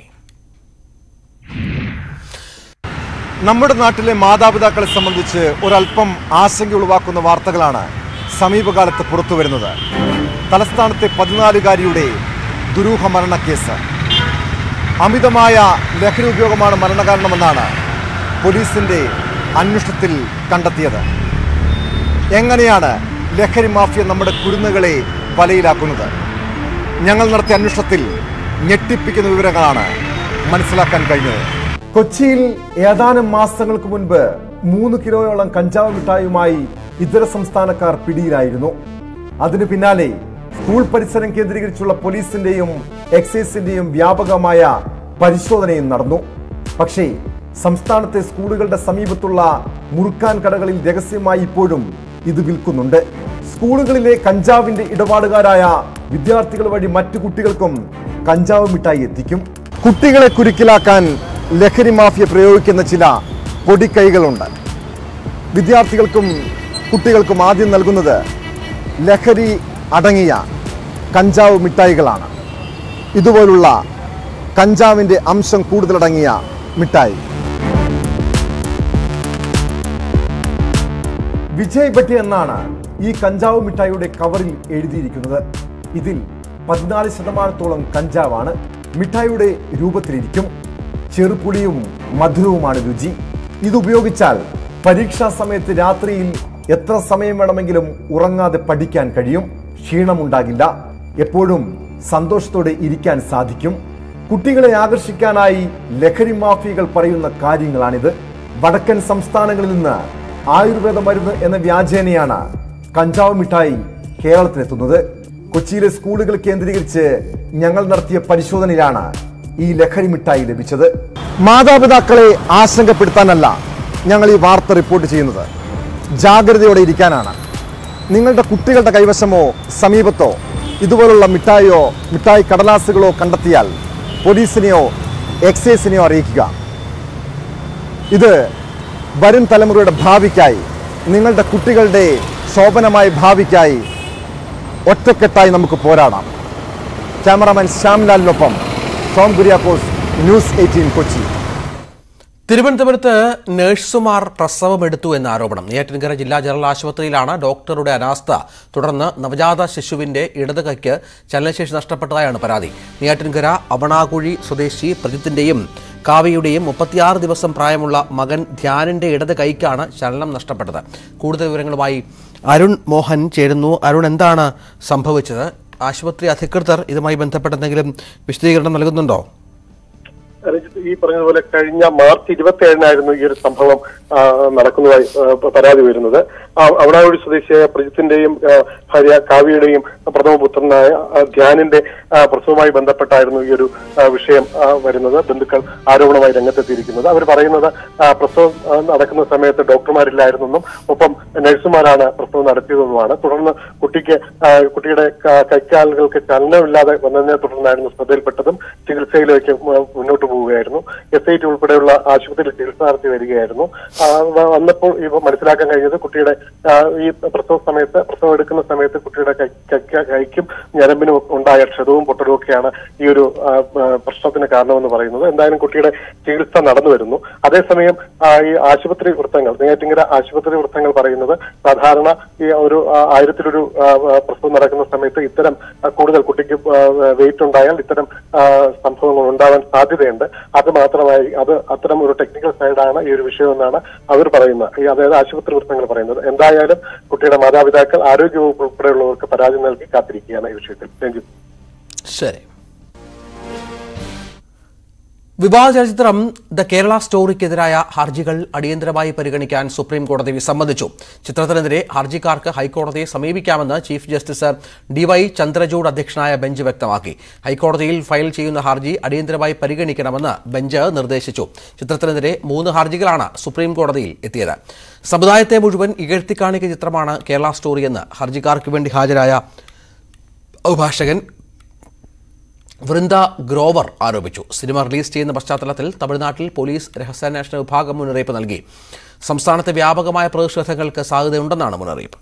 Speaker 14: നമ്മുടെ നാട്ടിലെ മാതാപിതാക്കളെ സംബന്ധിച്ച് ഒരല്പം ആശങ്ക ഉളവാക്കുന്ന വാർത്തകളാണ് സമീപകാലത്ത് പുറത്തു വരുന്നത് തലസ്ഥാനത്തെ പതിനാലുകാരിയുടെ ദുരൂഹ മരണക്കേസ് അമിതമായ ലഹരി ഉപയോഗമാണ് മരണകാരണമെന്നാണ് പോലീസിന്റെ അന്വേഷണത്തിൽ കണ്ടെത്തിയത് എങ്ങനെയാണ് ലഹരി മാഫിയ നമ്മുടെ കുരുന്നുകളെ വലയിലാക്കുന്നത് ഞങ്ങൾ നടത്തിയ അന്വേഷണത്തിൽ ഞെട്ടിപ്പിക്കുന്ന വിവരങ്ങളാണ് മനസ്സിലാക്കാൻ കഴിഞ്ഞത് കൊച്ചിയിൽ ഏതാനും മാസങ്ങൾക്ക് മുൻപ് മൂന്ന് കിലോയോളം കഞ്ചാവ് മിഠായുമായി ഇതര സംസ്ഥാനക്കാർ പിടിയിലായിരുന്നു അതിനു പിന്നാലെ സ്കൂൾ പരിസരം കേന്ദ്രീകരിച്ചുള്ള പോലീസിന്റെയും എക്സൈസിന്റെയും വ്യാപകമായ പരിശോധനയും നടന്നു പക്ഷേ സംസ്ഥാനത്തെ സ്കൂളുകളുടെ സമീപത്തുള്ള മുറുക്കാൻ കടകളിൽ രഹസ്യമായി ഇപ്പോഴും ഇത് വിൽക്കുന്നുണ്ട് സ്കൂളുകളിലെ കഞ്ചാവിന്റെ ഇടപാടുകാരായ വിദ്യാർത്ഥികൾ വഴി മറ്റു കുട്ടികൾക്കും കഞ്ചാവ് മിഠായി എത്തിക്കും കുട്ടികളെ കുരുക്കിലാക്കാൻ ലഹരി മാഫിയ പ്രയോഗിക്കുന്ന ചില പൊടിക്കൈകളുണ്ട് വിദ്യാർത്ഥികൾക്കും കുട്ടികൾക്കും ആദ്യം നൽകുന്നത് ലഹരി അടങ്ങിയ കഞ്ചാവ് മിഠായികളാണ് ഇതുപോലുള്ള കഞ്ചാവിന്റെ അംശം കൂടുതലടങ്ങിയ മിഠായി വിജയ് ഭട്ടി എന്നാണ് ഈ കഞ്ചാവ് മിഠായിയുടെ കവറിൽ എഴുതിയിരിക്കുന്നത് ഇതിൽ പതിനാല് ശതമാനത്തോളം കഞ്ചാവാണ് മിഠായിയുടെ രൂപത്തിലിരിക്കും ചെറുപുളിയും മധുരവുമാണ് രുചി ഇതുപയോഗിച്ചാൽ പരീക്ഷാ സമയത്ത് രാത്രിയിൽ എത്ര സമയം വേണമെങ്കിലും ഉറങ്ങാതെ പഠിക്കാൻ കഴിയും ക്ഷീണമുണ്ടാകില്ല എപ്പോഴും സന്തോഷത്തോടെ ഇരിക്കാൻ സാധിക്കും കുട്ടികളെ ആകർഷിക്കാനായി ലഹരി മാഫിയകൾ പറയുന്ന കാര്യങ്ങളാണിത് വടക്കൻ സംസ്ഥാനങ്ങളിൽ നിന്ന് ആയുർവേദ മരുന്ന് എന്ന വ്യാജേനയാണ് കഞ്ചാവ് മിഠായി കേരളത്തിലെത്തുന്നത് കൊച്ചിയിലെ സ്കൂളുകൾ കേന്ദ്രീകരിച്ച് ഞങ്ങൾ നടത്തിയ പരിശോധനയിലാണ് ഈ ലഹരി മിഠായി ലഭിച്ചത് മാതാപിതാക്കളെ ആശങ്കപ്പെടുത്താനല്ല ഞങ്ങൾ ഈ വാർത്ത റിപ്പോർട്ട് ചെയ്യുന്നത് ജാഗ്രതയോടെ ഇരിക്കാനാണ് നിങ്ങളുടെ കുട്ടികളുടെ കൈവശമോ സമീപത്തോ ഇതുപോലുള്ള മിഠായിയോ മിഠായി കടലാസുകളോ കണ്ടെത്തിയാൽ പോലീസിനെയോ എക്സൈസിനെയോ അറിയിക്കുക ഇത് വരും തലമുറയുടെ ഭാവിക്കായി നിങ്ങളുടെ കുട്ടികളുടെ ശോഭനമായ ഭാവിക്കായി ഒറ്റക്കെട്ടായി നമുക്ക് പോരാടാം ക്യാമറാമാൻ ശ്യാംലാലിനൊപ്പം Tom Kuriakose news eighteen Kochi
Speaker 1: തിരുവനന്തപുരത്ത് നഴ്സുമാർ പ്രസവമെടുത്തു എന്ന ആരോപണം നെയ്യാറ്റിൻകര ജില്ലാ ജനറൽ ആശുപത്രിയിലാണ് ഡോക്ടറുടെ അനാസ്ഥ തുടർന്ന് നവജാത ശിശുവിന്റെ ഇടത് കൈക്ക് ചലനശേഷി നഷ്ടപ്പെട്ടതായാണ് പരാതി നെയ്യാറ്റിൻകര അവണാകുഴി സ്വദേശി പ്രജിത്തിന്റെയും കാവ്യയുടെയും മുപ്പത്തിയാറ് ദിവസം പ്രായമുള്ള മകൻ ധ്യാനിന്റെ ഇടത് കൈക്കാണ് ചലനം നഷ്ടപ്പെട്ടത് കൂടുതൽ വിവരങ്ങളുമായി അരുൺ മോഹൻ ചേരുന്നു അരുൺ എന്താണ് സംഭവിച്ചത് ആശുപത്രി അധികൃതർ ഇതുമായി ബന്ധപ്പെട്ട് എന്തെങ്കിലും വിശദീകരണം നൽകുന്നുണ്ടോ
Speaker 11: രഞ്ജിത്ത് ഈ പറഞ്ഞതുപോലെ കഴിഞ്ഞ മാർച്ച് ഇരുപത്തി ഏഴിനായിരുന്നു ഈ ഒരു സംഭവം ആ, നടക്കുന്നതായി ആ, പരാതി വരുന്നത് ആ, അവണാകുഴി സ്വദേശിയായ പ്രജിത്തിന്റെയും ആ, ഭാര്യ കാവ്യയുടെയും പ്രഥമ പുത്രനായ ആ, ധ്യാനിന്റെ ആ, പ്രസവവുമായി ബന്ധപ്പെട്ടായിരുന്നു ഈ ഒരു ആ, വിഷയം ആ, വരുന്നത് ബന്ധുക്കൾ ആരോപണമായി രംഗത്തെത്തിയിരിക്കുന്നത് അവർ പറയുന്നത് ആ, പ്രസവം ആ, നടക്കുന്ന സമയത്ത് ഡോക്ടർമാരില്ലായിരുന്നെന്നും ഒപ്പം നഴ്സുമാരാണ് പ്രസവം നടത്തിയതെന്നുമാണ് തുടർന്ന് കുട്ടിക്ക് ആ, കുട്ടിയുടെ ക- കൈക്കാലുകൾക്ക് ചലനമില്ലാതെ വന്നതിനെ തുടർന്നായിരുന്നു ശ്രദ്ധയിൽപ്പെട്ടതും ചികിത്സയിലേക്ക് മ- മുന്നോട്ട് പോവുകയായിരുന്നു എസ് ഐ ടി ഉൾപ്പെടെയുള്ള ആശുപത്രിയിൽ ചികിത്സ നടത്തി വരികയായിരുന്നു ആ, വ- വന്നപ്പോൾ ഇവ മനസ്സിലാക്കാൻ കഴിഞ്ഞത് കുട്ടിയുടെ ആ, ഈ പ്രസവ സമയത്ത് പ്രസവം എടുക്കുന്ന സമയത്ത് കുട്ടിയുടെ കൈ- കൈ- കൈക്കും ഞരമ്പിനും ഉണ്ടായ ക്ഷതവും പൊട്ടലും ഒക്കെയാണ് ഈ ഒരു ആ, ആ, പ്രശ്നത്തിന് കാരണമെന്ന് പറയുന്നത് എന്തായാലും കുട്ടിയുടെ ചികിത്സ നടന്നു വരുന്നു അതേസമയം ആ, ഈ ആശുപത്രി വൃത്തങ്ങൾ നെയ്യാറ്റിങ്കര ആശുപത്രി വൃത്തങ്ങൾ പറയുന്നത് സാധാരണ ഈ ഒരു ആ, ആയിരത്തിലൊരു ആ, ആ, പ്രസവം നടക്കുന്ന സമയത്ത് ഇത്തരം ആ, കൂടുതൽ കുട്ടിക്ക് വെയിറ്റ് ഉണ്ടായാൽ ഇത്തരം ആ, സംഭവങ്ങൾ ഉണ്ടാവാൻ സാധ്യതയുണ്ട് അത് മാത്രമായി അത് അത്തരം ഒരു ടെക്നിക്കൽ സൈഡാണ് ഈ ഒരു വിഷയം എന്നാണ് അവർ പറയുന്നത് ഈ അതായത് ആശുപത്രി വൃത്തങ്ങൾ പറയുന്നത് എന്തായാലും കുട്ടിയുടെ മാതാപിതാക്കൾ ആരോഗ്യവകുപ്പ് ഉൾപ്പെടെയുള്ളവർക്ക് പരാതി നൽകി കാത്തിരിക്കുകയാണ് ഈ വിഷയത്തിൽ രഞ്ജിത്ത്
Speaker 1: ശരി വിവാദ ചലച്ചിത്രം ദ കേരള സ്റ്റോറിക്കെതിരായ ഹർജികൾ അടിയന്തരമായി പരിഗണിക്കാൻ സുപ്രീം കോടതി വിസമ്മതിച്ചു ചിത്രത്തിനെതിരെ ഹർജിക്കാർക്ക് ഹൈക്കോടതിയെ സമീപിക്കാമെന്ന് ചീഫ് ജസ്റ്റിസ് ഡിവൈ ചന്ദ്രചൂഡ് അധ്യക്ഷനായ ബെഞ്ച് വ്യക്തമാക്കി ഹൈക്കോടതിയിൽ ഫയൽ ചെയ്യുന്ന ഹർജി അടിയന്തരമായി പരിഗണിക്കണമെന്ന് ബെഞ്ച് നിർദ്ദേശിച്ചു ചിത്രത്തിനെതിരെ മൂന്ന് ഹർജികളാണ് സുപ്രീം കോടതിയിൽ എത്തിയത് സമുദായത്തെ മുഴുവൻ ഇകഴ്ത്തിക്കാണിക്കുന്ന ചിത്രമാണ് കേരള സ്റ്റോറിയെന്ന് ഹർജിക്കാർക്ക് വേണ്ടി ഹാജരായ അഭിഭാഷകൻ വൃന്ദ ഗ്രോവർ ആരോപിച്ചു സിനിമ റിലീസ് ചെയ്യുന്ന പശ്ചാത്തലത്തിൽ തമിഴ്നാട്ടിൽ പോലീസ് രഹസ്യാന്വേഷണ വിഭാഗം മുന്നറിയിപ്പ് നൽകി സംസ്ഥാനത്തെ വ്യാപകമായ പ്രതിഷേധങ്ങൾക്ക് സാധ്യതയുണ്ടെന്നാണ് മുന്നറിയിപ്പ്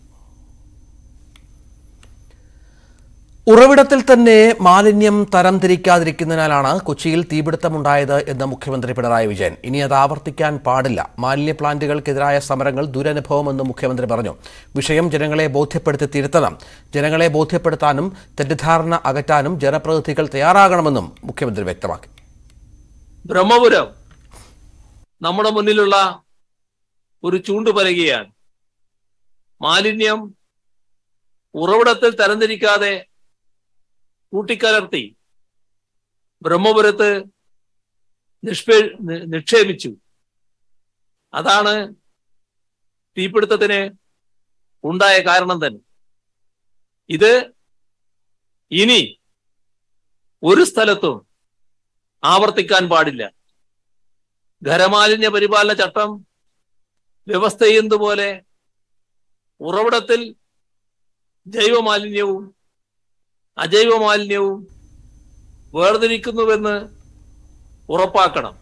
Speaker 1: ഉറവിടത്തിൽ തന്നെ മാലിന്യം തരംതിരിക്കാതിരിക്കുന്നതിനാലാണ് കൊച്ചിയിൽ തീപിടുത്തമുണ്ടായത് എന്ന് മുഖ്യമന്ത്രി പിണറായി വിജയൻ ഇനി അത് ആവർത്തിക്കാൻ പാടില്ല മാലിന്യ പ്ലാന്റുകൾക്കെതിരായ സമരങ്ങൾ ദുരനുഭവമെന്ന് മുഖ്യമന്ത്രി പറഞ്ഞു വിഷയം ജനങ്ങളെ ബോധ്യപ്പെടുത്തി തിരുത്തണം ജനങ്ങളെ ബോധ്യപ്പെടുത്താനും തെറ്റിദ്ധാരണ അകറ്റാനും ജനപ്രതിനിധികൾ തയ്യാറാകണമെന്നും മുഖ്യമന്ത്രി വ്യക്തമാക്കി
Speaker 15: ബ്രഹ്മപുരം നമ്മുടെ മുന്നിലുള്ള ഒരു ചൂണ്ടുപലകയാണ് മാലിന്യം ഉറവിടത്തിൽ തരംതിരിക്കാതെ കൂട്ടിക്കലർത്തി ബ്രഹ്മപുരത്ത് നിഷ്പേ നി- നിക്ഷേപിച്ചു അതാണ് തീപിടുത്തത്തിന് ഉണ്ടായ കാരണം തന്നെ ഇത് ഇനി ഒരു സ്ഥലത്തും ആവർത്തിക്കാൻ പാടില്ല ഖരമാലിന്യ പരിപാലന ചട്ടം വ്യവസ്ഥ ചെയ്യുന്നതുപോലെ ഉറവിടത്തിൽ ജൈവമാലിന്യവും അജൈവ മാലിന്യവും വേർതിരിക്കുന്നുവെന്ന് ഉറപ്പാക്കണം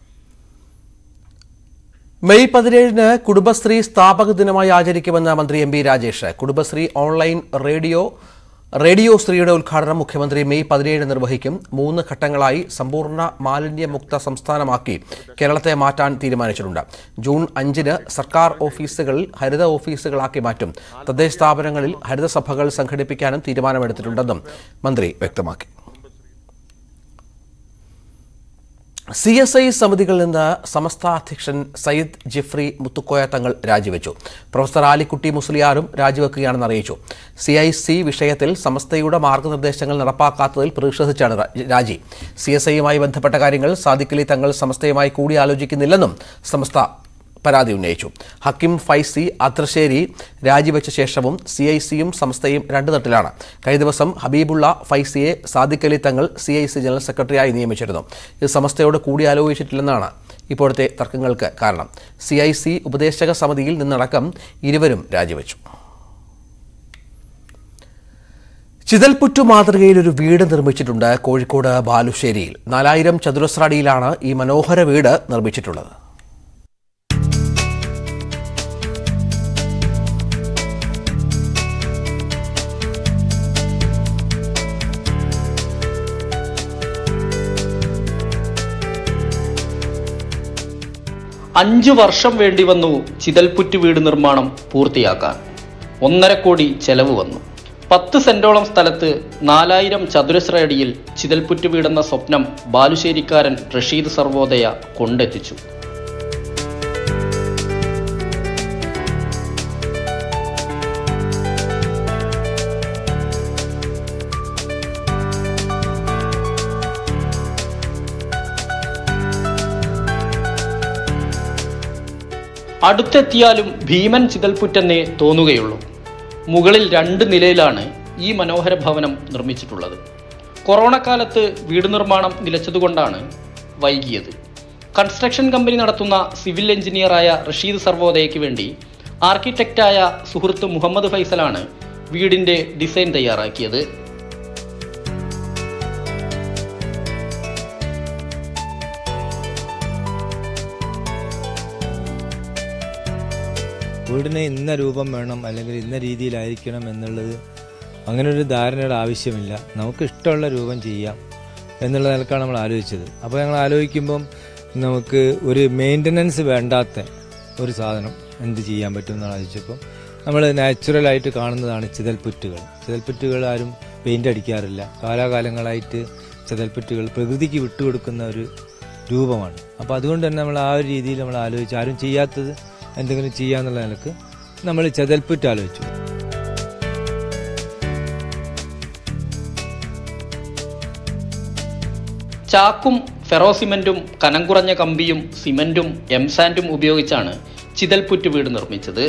Speaker 1: മെയ് പതിനേഴിന് കുടുംബശ്രീ സ്ഥാപക ദിനമായി ആചരിക്കുമെന്ന് മന്ത്രി M B Rajesh Kudumbashree online radio radio ശ്രീയുടെ ഉദ്ഘാടനം മുഖ്യമന്ത്രി മെയ് പതിനേഴ് നിർവഹിക്കും മൂന്ന് ഘട്ടങ്ങളായി സമ്പൂർണ്ണ മാലിന്യമുക്ത സംസ്ഥാനമാക്കി കേരളത്തെ മാറ്റാൻ തീരുമാനിച്ചിട്ടുണ്ട് ജൂൺ അഞ്ചിന് സർക്കാർ ഓഫീസുകൾ ഹരിത ഓഫീസുകളാക്കി മാറ്റും തദ്ദേശ സ്ഥാപനങ്ങളിൽ ഹരിതസഭകൾ സംഘടിപ്പിക്കാനും തീരുമാനമെടുത്തിട്ടുണ്ടെന്നും മന്ത്രി വ്യക്തമാക്കി സി എസ് ഐ സമിതികളിൽ നിന്ന് സമസ്ത അധ്യക്ഷൻ സയ്യിദ് ജിഫ്രി മുത്തുക്കോയ തങ്ങൾ രാജിവെച്ചു പ്രൊഫസർ ആലിക്കുട്ടി മുസ്ലിയാരും രാജിവെക്കുകയാണെന്ന് അറിയിച്ചു സി ഐ സി വിഷയത്തിൽ സമസ്തയുടെ മാർഗനിർദ്ദേശങ്ങൾ നടപ്പാക്കാത്തതിൽ പ്രതിഷേധിച്ചാണ് രാ- രാജി സി എസ് ഐയുമായി ബന്ധപ്പെട്ട കാര്യങ്ങൾ സാദിഖലി തങ്ങൾ സമസ്തയുമായി കൂടിയാലോചിക്കുന്നില്ലെന്നും സമസ്ത പരാതി ഉന്നയിച്ചു ഹക്കിം ഫൈസി അത്രശ്ശേരി രാജിവെച്ച ശേഷവും സി ഐ സിയും സംസ്ഥയും രണ്ടു തട്ടിലാണ് കഴിഞ്ഞ ദിവസം ഹബീബുള്ള ഫൈസിയെ സാദിഖ് അലി തങ്ങൾ സി ഐ സി ജനറൽ സെക്രട്ടറിയായി നിയമിച്ചിരുന്നു ഇത് സമസ്തയോട് കൂടിയാലോചിച്ചിട്ടില്ലെന്നാണ് ഇപ്പോഴത്തെ തർക്കങ്ങൾക്ക് കാരണം സി ഐ സി ഉപദേശക സമിതിയിൽ നിന്നടക്കം ഇരുവരും രാജിവെച്ചു ചിതൽപുറ്റു മാതൃകയിൽ ഒരു വീട് നിർമ്മിച്ചിട്ടുണ്ട് കോഴിക്കോട് ബാലുശ്ശേരിയിൽ നാലായിരം ചതുരശ്ര അടിയിലാണ് ഈ മനോഹര വീട് നിർമ്മിച്ചിട്ടുള്ളത്
Speaker 2: അഞ്ചു വർഷം വേണ്ടി വന്നു ചിതൽപുറ്റ് വീട് നിർമ്മാണം പൂർത്തിയാക്കാൻ ഒന്നര കോടി ചെലവ് വന്നു പത്ത് സെന്റോളം സ്ഥലത്ത് നാലായിരം ചതുരശ്ര അടിയിൽ ചിതൽപുറ്റ് വീടെന്ന സ്വപ്നം ബാലുശ്ശേരിക്കാരൻ റഷീദ് സർവോദയ കൊണ്ടെത്തിച്ചു അടുത്തെത്തിയാലും ഭീമൻ ചിതൽപുറ്റെന്നേ തോന്നുകയുള്ളൂ മുകളിൽ രണ്ട് നിലയിലാണ് ഈ മനോഹര ഭവനം നിർമ്മിച്ചിട്ടുള്ളത് കൊറോണ കാലത്ത് വീട് നിർമ്മാണം നിലച്ചതുകൊണ്ടാണ് വൈകിയത് കൺസ്ട്രക്ഷൻ കമ്പനി നടത്തുന്ന സിവിൽ എഞ്ചിനീയറായ റഷീദ് സർവോദയയ്ക്ക് വേണ്ടി ആർക്കിടെക്റ്റായ സുഹൃത്ത് മുഹമ്മദ് ഫൈസലാണ് വീടിന്റെ ഡിസൈൻ തയ്യാറാക്കിയത്
Speaker 16: വീടിന് ഇന്ന രൂപം വേണം അല്ലെങ്കിൽ ഇന്ന രീതിയിലായിരിക്കണം എന്നുള്ളത് അങ്ങനെ ഒരു ധാരണയുടെ ആവശ്യമില്ല നമുക്ക് ഇഷ്ടമുള്ള രൂപം ചെയ്യാം എന്നുള്ള നിലക്കാണ് നമ്മൾ ആലോചിച്ചത് അപ്പോൾ ഞങ്ങൾ ആലോചിക്കുമ്പം നമുക്ക് ഒരു മെയിൻ്റനൻസ് വേണ്ടാത്ത ഒരു സാധനം എന്ത് ചെയ്യാൻ പറ്റും എന്നാണ് ആലോചിച്ചപ്പോൾ നമ്മൾ നാച്ചുറലായിട്ട് കാണുന്നതാണ് ചിതൽപ്പുറ്റുകൾ ചിതൽപ്പുറ്റുകൾ ആരും പെയിൻ്റ് അടിക്കാറില്ല കാലാകാലങ്ങളായിട്ട് ചിതൽപ്പുറ്റുകൾ പ്രകൃതിക്ക് വിട്ടുകൊടുക്കുന്ന ഒരു രൂപമാണ് അപ്പോൾ അതുകൊണ്ട് തന്നെ നമ്മൾ ആ ഒരു രീതിയിൽ നമ്മൾ ആലോചിച്ച് ആരും ചെയ്യാത്തത് എന്തെങ്കിലും ചെയ്യാന്നുള്ള നിലക്ക് നമ്മൾ ചെതൽപ്പുറ്റ് ആലോചിച്ചു
Speaker 2: ചാക്കും ഫെറോസിമെന്റും കനം കുറഞ്ഞ കമ്പിയും സിമന്റും എംസാൻഡും ഉപയോഗിച്ചാണ് ചിതൽപുറ്റ് വീട് നിർമ്മിച്ചത്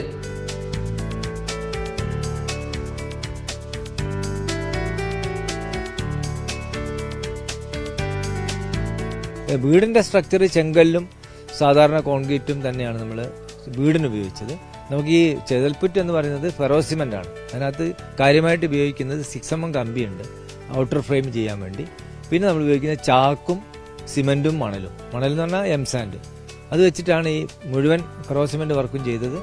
Speaker 16: ഏ, വീടിന്റെ സ്ട്രക്ചർ ചെങ്കല്ലും സാധാരണ കോൺക്രീറ്റും തന്നെയാണ് നമ്മൾ വീടിന് ഉപയോഗിച്ചത് നമുക്ക് ഈ ചെതൽപ്പുറ്റ് എന്ന് പറയുന്നത് ഫെറോസിമെന്റ് ആണ് അതിനകത്ത് കാര്യമായിട്ട് ഉപയോഗിക്കുന്നത് സിക്സ് എം എം കമ്പിയുണ്ട് ഔട്ടർ ഫ്രെയിം ചെയ്യാൻ വേണ്ടി പിന്നെ നമ്മൾ ഉപയോഗിക്കുന്ന ചാക്കും സിമെൻറ്റും മണലും മണൽ എന്ന് പറഞ്ഞാൽ എം സാൻഡ് അത് വെച്ചിട്ടാണ് ഈ മുഴുവൻ ക്രോസ് സിമെൻറ്റ് വർക്കും ചെയ്തത്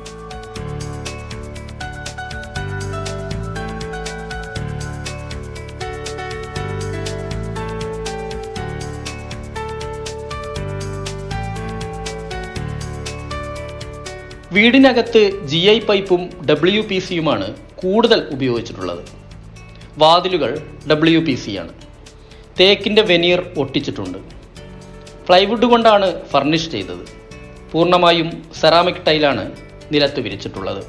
Speaker 2: വീടിനകത്ത് ജി ഐ പൈപ്പും ഡബ്ല്യു പി സിയുമാണ് കൂടുതൽ ഉപയോഗിച്ചിട്ടുള്ളത് വാതിലുകൾ ഡബ്ല്യു പി സി ആണ് തേക്കിൻ്റെ വെനീർ ഒട്ടിച്ചിട്ടുണ്ട് പ്ലൈവുഡ് കൊണ്ടാണ് ഫർണിഷ് ചെയ്തത് പൂർണ്ണമായും സെറാമിക് ടൈലാണ് നിലത്ത് വിരിച്ചിട്ടുള്ളത്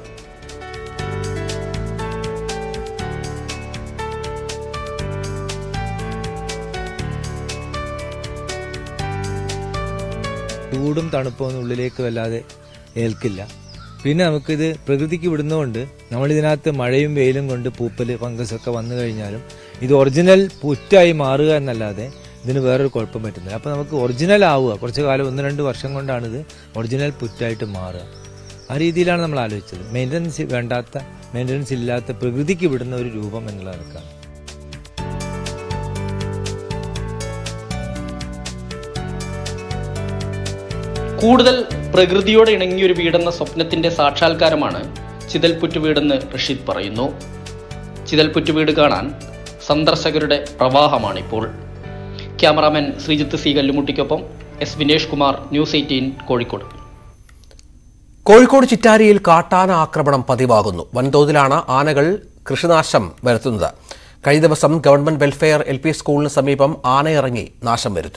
Speaker 16: ചൂടും തണുപ്പൊന്നും ഉള്ളിലേക്ക് വല്ലാതെ ഏൽക്കില്ല പിന്നെ നമുക്കിത് പ്രകൃതിക്ക് വിടുന്നതുകൊണ്ട് നമ്മളിതിനകത്ത് മഴയും വെയിലും കൊണ്ട് പൂപ്പല് ഫംഗസ് ഒക്കെ വന്നു കഴിഞ്ഞാലും ഇത് ഒറിജിനൽ പുറ്റായി മാറുക എന്നല്ലാതെ ഇതിന് വേറൊരു കുഴപ്പം പറ്റുന്നില്ല അപ്പോൾ നമുക്ക് ഒറിജിനൽ ആവുക കുറച്ച് കാലം ഒന്ന് രണ്ട് വർഷം കൊണ്ടാണ് ഇത് ഒറിജിനൽ പുറ്റായിട്ട് മാറുക ആ രീതിയിലാണ് നമ്മൾ ആലോചിച്ചത് മെയിൻ്റനൻസ് വേണ്ടാത്ത മെയിൻ്റനൻസ് ഇല്ലാത്ത പ്രകൃതിക്ക് വിടുന്ന ഒരു രൂപം എന്നുള്ള നിലക്കാണ്
Speaker 2: കൂടുതൽ പ്രകൃതിയോട് ഇണങ്ങിയൊരു വീടെന്ന സ്വപ്നത്തിന്റെ സാക്ഷാത്കാരമാണ് ചിതൽപുറ്റ് വീടെന്ന് റഷീദ് പറയുന്നു ചിതൽപുറ്റ് വീട് കാണാൻ സന്ദർശകരുടെ പ്രവാഹമാണിപ്പോൾ ക്യാമറാമാൻ ശ്രീജിത്ത് സി കല്ലുമുട്ടിക്കൊപ്പം S Vinesh Kumar news eighteen Kozhikode
Speaker 1: Kozhikode ചിറ്റാരിയിൽ കാട്ടാന ആക്രമണം പതിവാകുന്നു വൻതോതിലാണ് ആനകൾ കൃഷിനാശം വരുത്തുന്നത് കഴിഞ്ഞ ദിവസം ഗവൺമെന്റ് വെൽഫെയർ എൽ പി സ്കൂളിന് സമീപം ആനയിറങ്ങി നാശം വരുത്തി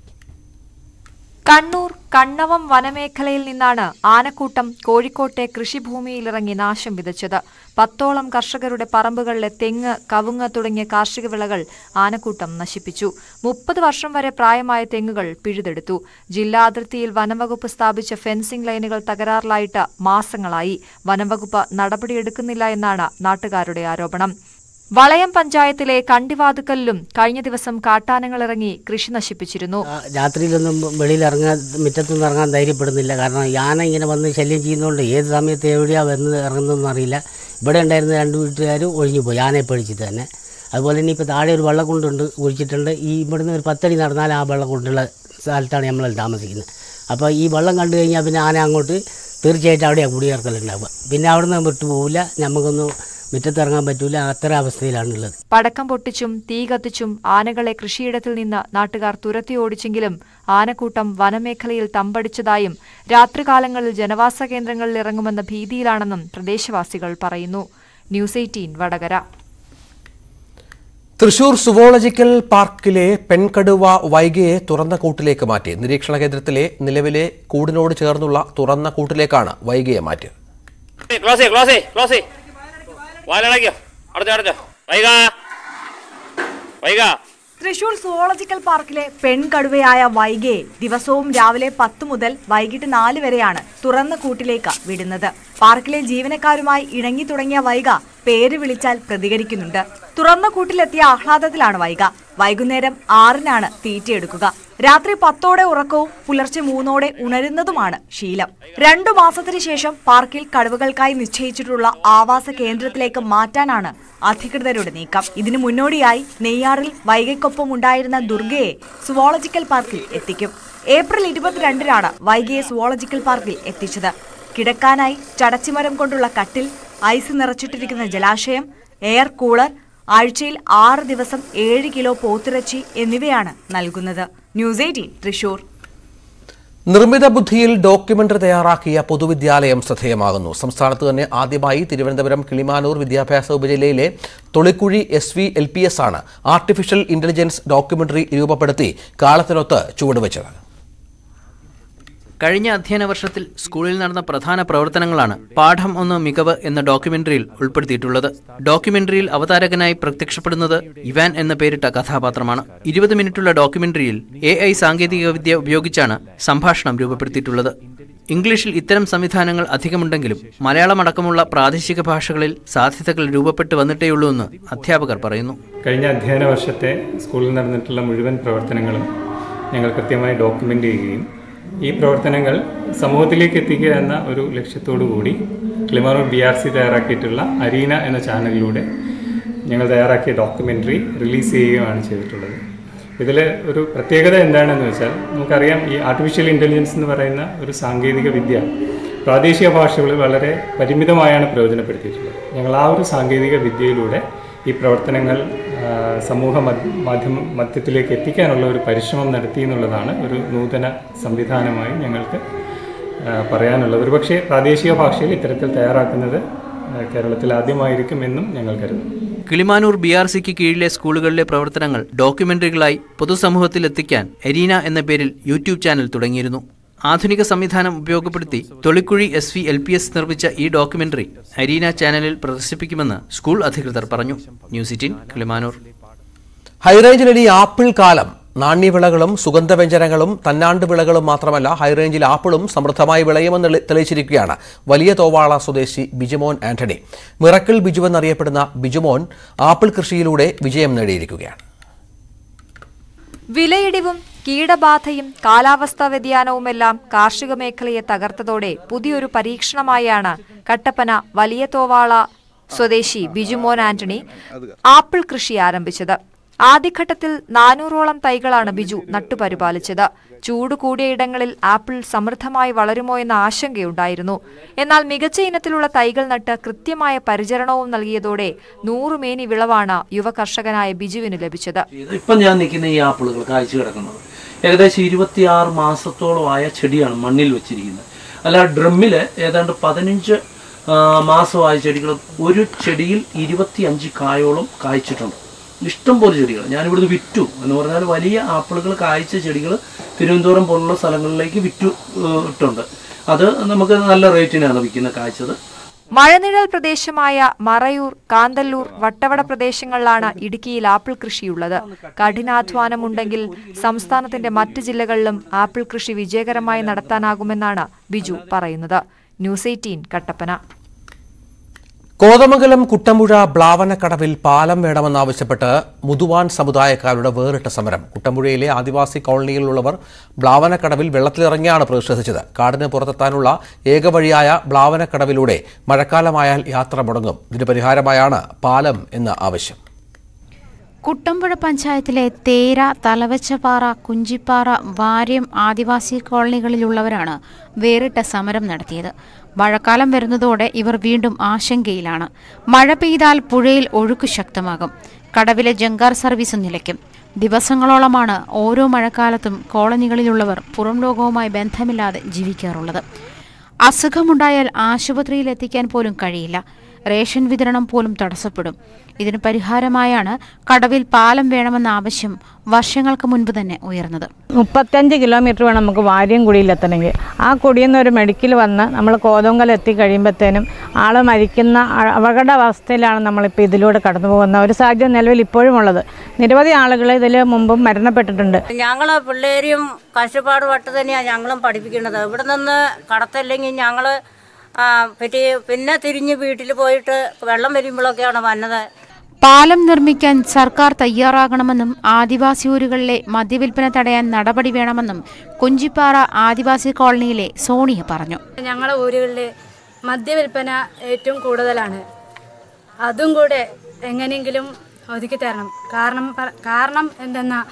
Speaker 17: കണ്ണൂർ കണ്ണവം വനമേഖലയിൽ നിന്നാണ് ആനക്കൂട്ടം കോഴിക്കോട്ടെ കൃഷിഭൂമിയിലിറങ്ങി നാശം വിതച്ചത് പത്തോളം കർഷകരുടെ പറമ്പുകളിലെ തെങ്ങ് കവുങ്ങ് തുടങ്ങിയ കാർഷിക വിളകൾ ആനക്കൂട്ടം നശിപ്പിച്ചു മുപ്പത് വർഷം വരെ പ്രായമായ തെങ്ങുകൾ പിഴുതെടുത്തു ജില്ലാ അതിർത്തിയിൽ വനംവകുപ്പ് സ്ഥാപിച്ച ഫെൻസിംഗ് ലൈനുകൾ തകരാറിലായിട്ട് മാസങ്ങളായി വനംവകുപ്പ് നടപടിയെടുക്കുന്നില്ല എന്നാണ് നാട്ടുകാരുടെ ആരോപണം വളയം പഞ്ചായത്തിലെ കണ്ടിവാതുക്കലിലും കഴിഞ്ഞ ദിവസം കാട്ടാനകൾ ഇറങ്ങി കൃഷി നശിപ്പിച്ചിരുന്നു
Speaker 18: രാത്രിയിലൊന്നും വെളിയിൽ ഇറങ്ങാൻ മുറ്റത്തൊന്നും ഇറങ്ങാൻ ധൈര്യപ്പെടുന്നില്ല കാരണം യാന ഇങ്ങനെ വന്ന് ശല്യം ചെയ്യുന്നതുകൊണ്ട് ഏത് സമയത്ത് എവിടെയാണ് വന്ന് ഇറങ്ങുന്നതെന്ന് അറിയില്ല ഇവിടെ ഉണ്ടായിരുന്ന രണ്ട് വീട്ടുകാരും ഒഴിഞ്ഞു പോയി ആനയെ പേടിച്ചിട്ട് തന്നെ അതുപോലെ തന്നെ ഇപ്പോൾ താഴെ ഒരു വെള്ളക്കുണ്ടുണ്ട് ഒഴിച്ചിട്ടുണ്ട് ഈ ഇവിടുന്ന് ഒരു പത്തടി നടന്നാൽ ആ വെള്ളക്കുണ്ടുള്ള സ്ഥലത്താണ് നമ്മൾ താമസിക്കുന്നത് അപ്പോൾ ഈ വെള്ളം കണ്ടു കഴിഞ്ഞാൽ പിന്നെ ആന അങ്ങോട്ട് തീർച്ചയായിട്ടും അവിടെയാണ് കുടിയേർക്കലുണ്ടാവുക പിന്നെ അവിടുന്ന് വിട്ടു പോവില്ല നമുക്കൊന്നും മുറ്റത്തിറങ്ങാൻ പറ്റൂല അത്ര അവസ്ഥയിലാണുള്ളത്
Speaker 17: പടക്കം പൊട്ടിച്ചും തീ കത്തിച്ചും ആനകളെ കൃഷിയിടത്തിൽ നിന്ന് നാട്ടുകാർ തുരത്തി ഓടിച്ചെങ്കിലും ആനക്കൂട്ടം വനമേഖലയിൽ തമ്പടിച്ചതായും രാത്രികാലങ്ങളിൽ ജനവാസ കേന്ദ്രങ്ങളിൽ ഇറങ്ങുമെന്ന ഭീതിയിലാണെന്നും പ്രദേശവാസികൾ പറയുന്നു news eighteen Vadakara
Speaker 1: Thrissur zoological പാർക്കിലെ പെൺകടുവ വൈകിയെ തുറന്ന കൂട്ടിലേക്ക് മാറ്റി നിരീക്ഷണ കേന്ദ്രത്തിലെ നിലവിലെ കൂടിനോട് ചേർന്നുള്ള തുറന്ന കൂട്ടിലേക്കാണ് വൈകിയെ മാറ്റിയത്
Speaker 19: ക്ലോസ് ക്ലോസ് ക്ലോസ് വാലടയ്ക്കോ അടച്ചോ അടച്ചോ വൈക വൈക
Speaker 20: തൃശൂർ സുവോളജിക്കൽ പാർക്കിലെ പെൺകടുവയായ വൈഗയെ ദിവസവും രാവിലെ പത്ത് മുതൽ വൈകിട്ട് നാല് വരെയാണ് തുറന്ന കൂട്ടിലേക്ക് വിടുന്നത് പാർക്കിലെ ജീവനക്കാരുമായി ഇണങ്ങി തുടങ്ങിയ വൈഗ പേര് വിളിച്ചാൽ പ്രതികരിക്കുന്നുണ്ട് തുറന്ന കൂട്ടിലെത്തിയ ആഹ്ലാദത്തിലാണ് വൈഗ വൈകുന്നേരം ആറിനാണ് തീറ്റയെടുക്കുക രാത്രി പത്തോടെ ഉറക്കവും പുലർച്ചെ മൂന്നോടെ ഉണരുന്നതുമാണ് ശീലം രണ്ടു മാസത്തിനു ശേഷം പാർക്കിൽ കടുവകൾക്കായി നിശ്ചയിച്ചിട്ടുള്ള ആവാസ കേന്ദ്രത്തിലേക്ക് മാറ്റാനാണ് അധികൃതരുടെ നീക്കം ഇതിനു മുന്നോടിയായി നെയ്യാറിൽ വൈകയ്ക്കൊപ്പം ഉണ്ടായിരുന്ന ദുർഗയെ സുവോളജിക്കൽ പാർക്കിൽ എത്തിക്കും ഏപ്രിൽ ഇരുപത്തിരണ്ടിനാണ് വൈകിയെ സുവോളജിക്കൽ പാർക്കിൽ എത്തിച്ചത് കിടക്കാനായി ചടച്ചിമരം കൊണ്ടുള്ള കട്ടിൽ ഐസ് നിറച്ചിട്ടിരിക്കുന്ന ജലാശയം എയർ കൂളർ ആഴ്ചയിൽ ആറ് ദിവസം ഏഴ് കിലോ പോത്തിറച്ചി എന്നിവയാണ് നൽകുന്നത് ന്യൂസ് എയ്റ്റീൻ തൃശൂർ
Speaker 1: നിർമ്മിത ബുദ്ധിയിൽ ഡോക്യുമെന്ററി തയ്യാറാക്കിയ പൊതുവിദ്യാലയം ശ്രദ്ധേയമാകുന്നു സംസ്ഥാനത്ത് തന്നെ ആദ്യമായി തിരുവനന്തപുരം കിളിമാനൂർ വിദ്യാഭ്യാസ ഉപജില്ലയിലെ Tholikkuzhi S V L P S ആണ് ആർട്ടിഫിഷ്യൽ ഇന്റലിജൻസ് ഡോക്യുമെന്ററി രൂപപ്പെടുത്തി കാലത്തിനൊത്ത് ചുവടുവെച്ചത്
Speaker 9: കഴിഞ്ഞ അധ്യയന വർഷത്തിൽ സ്കൂളിൽ നടന്ന പ്രധാന പ്രവർത്തനങ്ങളാണ് പാഠം ഒന്ന് മികവ് എന്ന ഡോക്യുമെന്ററിയിൽ ഉൾപ്പെടുത്തിയിട്ടുള്ളത് ഡോക്യുമെന്ററിയിൽ അവതാരകനായി പ്രത്യക്ഷപ്പെടുന്നത് ഇവാൻ എന്ന പേരിട്ട കഥാപാത്രമാണ് ഇരുപത് മിനിറ്റുള്ള ഡോക്യുമെന്ററിയിൽ എ ഐ സാങ്കേതികവിദ്യ ഉപയോഗിച്ചാണ് സംഭാഷണം രൂപപ്പെടുത്തിയിട്ടുള്ളത് ഇംഗ്ലീഷിൽ ഇത്തരം സംവിധാനങ്ങൾ അധികമുണ്ടെങ്കിലും മലയാളമടക്കമുള്ള പ്രാദേശിക ഭാഷകളിൽ സാധ്യതകൾ രൂപപ്പെട്ടു വന്നിട്ടേയുള്ളൂ എന്ന് അധ്യാപകർ പറയുന്നു
Speaker 21: കഴിഞ്ഞ അധ്യയന വർഷത്തെ സ്കൂളിൽ നടന്നിട്ടുള്ള മുഴുവൻ പ്രവർത്തനങ്ങളും ഞങ്ങൾ കൃത്യമായി ഡോക്യുമെൻ്റ് ചെയ്യുകയും ഈ പ്രവർത്തനങ്ങൾ സമൂഹത്തിലേക്ക് എത്തിക്കുക എന്ന ഒരു ലക്ഷ്യത്തോടു കൂടി ക്ലിമാറൂർ ബി ആർ സി തയ്യാറാക്കിയിട്ടുള്ള അരീന എന്ന ചാനലിലൂടെ ഞങ്ങൾ തയ്യാറാക്കിയ ഡോക്യുമെൻ്ററി റിലീസ് ചെയ്യുകയാണ് ചെയ്തിട്ടുള്ളത് ഇതിൽ ഒരു പ്രത്യേകത എന്താണെന്ന് വെച്ചാൽ നമുക്കറിയാം ഈ ആർട്ടിഫിഷ്യൽ ഇൻ്റലിജൻസ് എന്ന് പറയുന്ന ഒരു സാങ്കേതിക വിദ്യ പ്രാദേശിക ഭാഷകളിൽ വളരെ പരിമിതമായാണ് പ്രയോജനപ്പെടുത്തിയിട്ടുള്ളത് ഞങ്ങൾ ആ ഒരു സാങ്കേതിക വിദ്യയിലൂടെ ഈ പ്രവർത്തനങ്ങൾ ആ, സമൂഹ മധ്യ- മാധ്യമ മധ്യത്തിലേക്ക് എത്തിക്കാനുള്ള ഒരു പരിശ്രമം നടത്തി എന്നുള്ളതാണ് ഒരു നൂതന സംവിധാനമായി ഞങ്ങൾക്ക് ആ, പറയാനുള്ളത് ഒരുപക്ഷെ പ്രാദേശിക ഭാഷയിൽ ഇത്തരത്തിൽ തയ്യാറാക്കുന്നത് ആ, കേരളത്തിൽ ആദ്യമായിരിക്കും എന്നും ഞങ്ങൾ കരുതുന്നു
Speaker 9: കിളിമാനൂർ ബി ആർ സിക്ക് കീഴിലെ സ്കൂളുകളിലെ പ്രവർത്തനങ്ങൾ ഡോക്യുമെന്ററികളായി പൊതുസമൂഹത്തിൽ എത്തിക്കാൻ എരീന എന്ന പേരിൽ യൂട്യൂബ് ചാനൽ തുടങ്ങിയിരുന്നു ആധുനിക സംവിധാനം ഉപയോഗപ്പെടുത്തി Tholikkuzhi S V L P S നിർമ്മിച്ച ഈ ഡോക്യുമെന്ററി അരീന ചാനലിൽ പ്രദർശിപ്പിക്കുമെന്ന് സ്കൂൾ അധികൃതർ പറഞ്ഞു ന്യൂസ് എയ്റ്റീൻ കിളിമാനൂർ
Speaker 1: ഹൈറേഞ്ചിൽ ഇനി ആപ്പിൾ കാലം നാണ്യവിളകളും സുഗന്ധവ്യഞ്ജനങ്ങളും തന്നാണ്ട് വിളകളും മാത്രമല്ല ഹൈറേഞ്ചിൽ ആപ്പിളും സമൃദ്ധമായി വിളയുമെന്ന് തെളി- തെളിയിച്ചിരിക്കുകയാണ് വലിയ തോവാള സ്വദേശി ബിജുമോൻ ആന്റണി മിറക്കിൾ ബിജു എന്നറിയപ്പെടുന്ന ബിജുമോൻ ആപ്പിൾ കൃഷിയിലൂടെ വിജയം നേടിയിരിക്കുകയാണ്
Speaker 17: വിലയിടിവും കീടബാധയും കാലാവസ്ഥാ വ്യതിയാനവുമെല്ലാം കാർഷിക മേഖലയെ തകർത്തതോടെ പുതിയൊരു പരീക്ഷണമായാണ് കട്ടപ്പന വലിയ തോവാള സ്വദേശി ബിജുമോൻ ആന്റണി ആപ്പിൾ കൃഷി ആരംഭിച്ചത് ആദ്യഘട്ടത്തിൽ നാനൂറോളം തൈകളാണ് ബിജു നട്ടുപരിപാലിച്ചത് ചൂട് കൂടിയ ഇടങ്ങളിൽ ആപ്പിൾ സമൃദ്ധമായി വളരുമോ എന്ന ആശങ്കയുണ്ടായിരുന്നു എന്നാൽ മികച്ച ഇനത്തിലുള്ള തൈകൾ നട്ട് കൃത്യമായ പരിചരണവും നൽകിയതോടെ നൂറുമേനി വിളവാണ് യുവ കർഷകനായ ബിജുവിന് ലഭിച്ചത്
Speaker 4: ഇപ്പം ഞാൻ നിൽക്കുന്ന ഈ ആപ്പിളുകൾ കായ്ച്ചു കിടക്കുന്നത് ഏകദേശം ഇരുപത്തിയാറ് മാസത്തോളമായ ചെടിയാണ് മണ്ണിൽ വെച്ചിരിക്കുന്നത് അല്ല ഡ്രമ്മിൽ ഏതാണ്ട് പതിനഞ്ച് ആ, മാസമായ ചെടികൾ ഒരു ചെടിയിൽ ഇരുപത്തിയഞ്ച് കായോളം കായ്ച്ചിട്ടുണ്ട് ഇഷ്ടംപോലെ ചെടികൾ ഞാനിവിടുന്ന് വിറ്റു എന്ന് പറഞ്ഞാൽ വലിയ ആപ്പിളുകൾ കായ്ച്ച ചെടികൾ തിരുവനന്തപുരം പോലുള്ള സ്ഥലങ്ങളിലേക്ക് വിറ്റു ഏഹ്, ഇട്ടുണ്ട് അത് നമുക്ക് നല്ല റേറ്റിനാണ് വിൽക്കുന്നത് കായ്ച്ചത്
Speaker 17: മഴനിഴൽ പ്രദേശമായ മറയൂർ കാന്തല്ലൂർ വട്ടവട പ്രദേശങ്ങളിലാണ് ഇടുക്കിയിൽ ആപ്പിൾ കൃഷിയുള്ളത് കഠിനാധ്വാനമുണ്ടെങ്കിൽ സംസ്ഥാനത്തിന്റെ മറ്റ് ജില്ലകളിലും ആപ്പിൾ കൃഷി വിജയകരമായി നടത്താനാകുമെന്നാണ് ബിജു പറയുന്നത് ന്യൂസ് എയ്റ്റീൻ കട്ടപ്പന
Speaker 1: കോതമംഗലം കുട്ടമ്പുഴ ബ്ലാവനക്കടവിൽ പാലം വേണമെന്നാവശ്യപ്പെട്ട് മുതുവാൻ സമുദായക്കാരുടെ വേറിട്ട സമരം കുട്ടമ്പുഴയിലെ ആദിവാസി കോളനിയിലുള്ളവർ ബ്ലാവനക്കടവിൽ വെള്ളത്തിലിറങ്ങിയാണ് പ്രതിഷേധിച്ചത് കാടിന് പുറത്തെത്താനുള്ള ഏക വഴിയായ ബ്ലാവനക്കടവിലൂടെ മഴക്കാലമായാൽ യാത്ര മുടങ്ങും ഇതിന് പരിഹാരമായാണ് പാലം എന്ന ആവശ്യം
Speaker 22: കുട്ടമ്പുഴ പഞ്ചായത്തിലെ തേര തലവച്ചപ്പാറ കുഞ്ചിപ്പാറ വാര്യം ആദിവാസി കോളനികളിലുള്ളവരാണ് വേറിട്ട സമരം നടത്തിയത് മഴക്കാലം വരുന്നതോടെ ഇവർ വീണ്ടും ആശങ്കയിലാണ് മഴ പെയ്താൽ പുഴയിൽ ഒഴുക്ക് ശക്തമാകും കടവിലെ ജങ്കാർ സർവീസ് നിലയ്ക്കും ദിവസങ്ങളോളമാണ് ഓരോ മഴക്കാലത്തും കോളനികളിലുള്ളവർ പുറം ലോകവുമായി ബന്ധമില്ലാതെ ജീവിക്കാറുള്ളത് അസുഖമുണ്ടായാൽ ആശുപത്രിയിൽ എത്തിക്കാൻ പോലും കഴിയില്ല റേഷൻ വിതരണം പോലും തടസ്സപ്പെടും ഇതിന് പരിഹാരമായാണ് കടവിൽ പാലം വേണമെന്ന ആവശ്യം വർഷങ്ങൾക്ക് മുൻപ് തന്നെ ഉയർന്നത്
Speaker 23: മുപ്പത്തഞ്ച് കിലോമീറ്റർ വേണം നമുക്ക് വാര്യംകുടിയിലെത്തണമെങ്കിൽ ആ കുടിയിൽ നിന്ന് ഒരു മെഡിക്കൽ വന്ന് നമ്മൾ കോതങ്കൽ എത്തി കഴിയുമ്പോഴത്തേനും ആൾ മരിക്കുന്ന അ- അപകട അവസ്ഥയിലാണ് നമ്മളിപ്പോൾ ഇതിലൂടെ കടന്നു പോകുന്ന ഒരു സാഹചര്യം നിലവിൽ ഇപ്പോഴും ഉള്ളത് നിരവധി ആളുകൾ ഇതിൽ മുമ്പും മരണപ്പെട്ടിട്ടുണ്ട്
Speaker 24: ഞങ്ങൾ പിള്ളേരെയും കഷ്ടപ്പാട് പട്ട് തന്നെയാണ് ഞങ്ങളും പഠിപ്പിക്കുന്നത് ഇവിടെ നിന്ന് കടത്തല്ലെങ്കിൽ ഞങ്ങൾ പറ്റി പിന്നെ തിരിഞ്ഞ് വീട്ടിൽ പോയിട്ട് വെള്ളം വരുമ്പോഴൊക്കെയാണ് വന്നത്
Speaker 22: പാലം നിർമ്മിക്കാൻ സർക്കാർ തയ്യാറാകണമെന്നും ആദിവാസി ഊരുകളിലെ മദ്യവിൽപ്പന തടയാൻ നടപടി വേണമെന്നും കുഞ്ചിപ്പാറ ആദിവാസി കോളനിയിലെ സോണിയ പറഞ്ഞു
Speaker 25: ഞങ്ങളുടെ ഊരുകളിൽ മദ്യവിൽപ്പന ഏറ്റവും കൂടുതലാണ് അതും കൂടെ എങ്ങനെയെങ്കിലും ഒതുക്കി തരണം കാരണം പ- കാരണം എന്തെന്നാ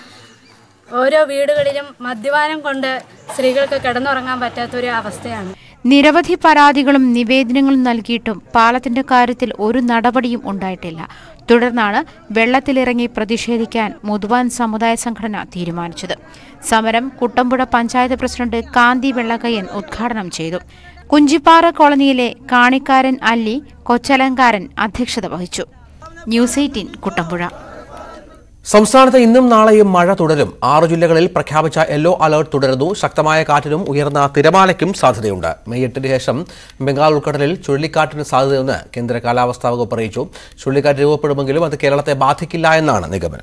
Speaker 25: ഓരോ വീടുകളിലും മദ്യപാനം കൊണ്ട് സ്ത്രീകൾക്ക് കിടന്നുറങ്ങാൻ പറ്റാത്തൊരു അവസ്ഥയാണ്
Speaker 22: നിരവധി പരാതികളും നിവേദനങ്ങളും നൽകിയിട്ടും പാലത്തിന്റെ കാര്യത്തിൽ ഒരു നടപടിയും ഉണ്ടായിട്ടില്ല തുടർന്നാണ് വെള്ളത്തിലിറങ്ങി പ്രതിഷേധിക്കാൻ മുതുവാൻ സമുദായ സംഘടന തീരുമാനിച്ചത് സമരം കുട്ടമ്പുഴ പഞ്ചായത്ത് പ്രസിഡന്റ് കാന്തി വെള്ളക്കയ്യൻ ഉദ്ഘാടനം ചെയ്തു കുഞ്ചിപ്പാറ കോളനിയിലെ കാണിക്കാരൻ അല്ലി കൊച്ചലങ്കാരൻ അധ്യക്ഷത വഹിച്ചു ന്യൂസ് എയ്റ്റീൻ കുട്ടമ്പുഴ
Speaker 1: സംസ്ഥാനത്ത് ഇന്നും നാളെയും മഴ തുടരും ആറ് ജില്ലകളിൽ പ്രഖ്യാപിച്ച യെല്ലോ അലർട്ട് തുടരുന്നു ശക്തമായ കാറ്റിനും ഉയർന്ന തിരമാലയ്ക്കും സാധ്യതയുണ്ട് മെയ് എട്ടിന് ശേഷം ബംഗാൾ ഉൾക്കടലിൽ ചുഴലിക്കാറ്റിന് സാധ്യതയെന്ന് കേന്ദ്ര കാലാവസ്ഥാ വകുപ്പ് അറിയിച്ചു ചുഴലിക്കാറ്റ് രൂപപ്പെടുമെങ്കിലും അത് കേരളത്തെ ബാധിക്കില്ല എന്നാണ് നിഗമനം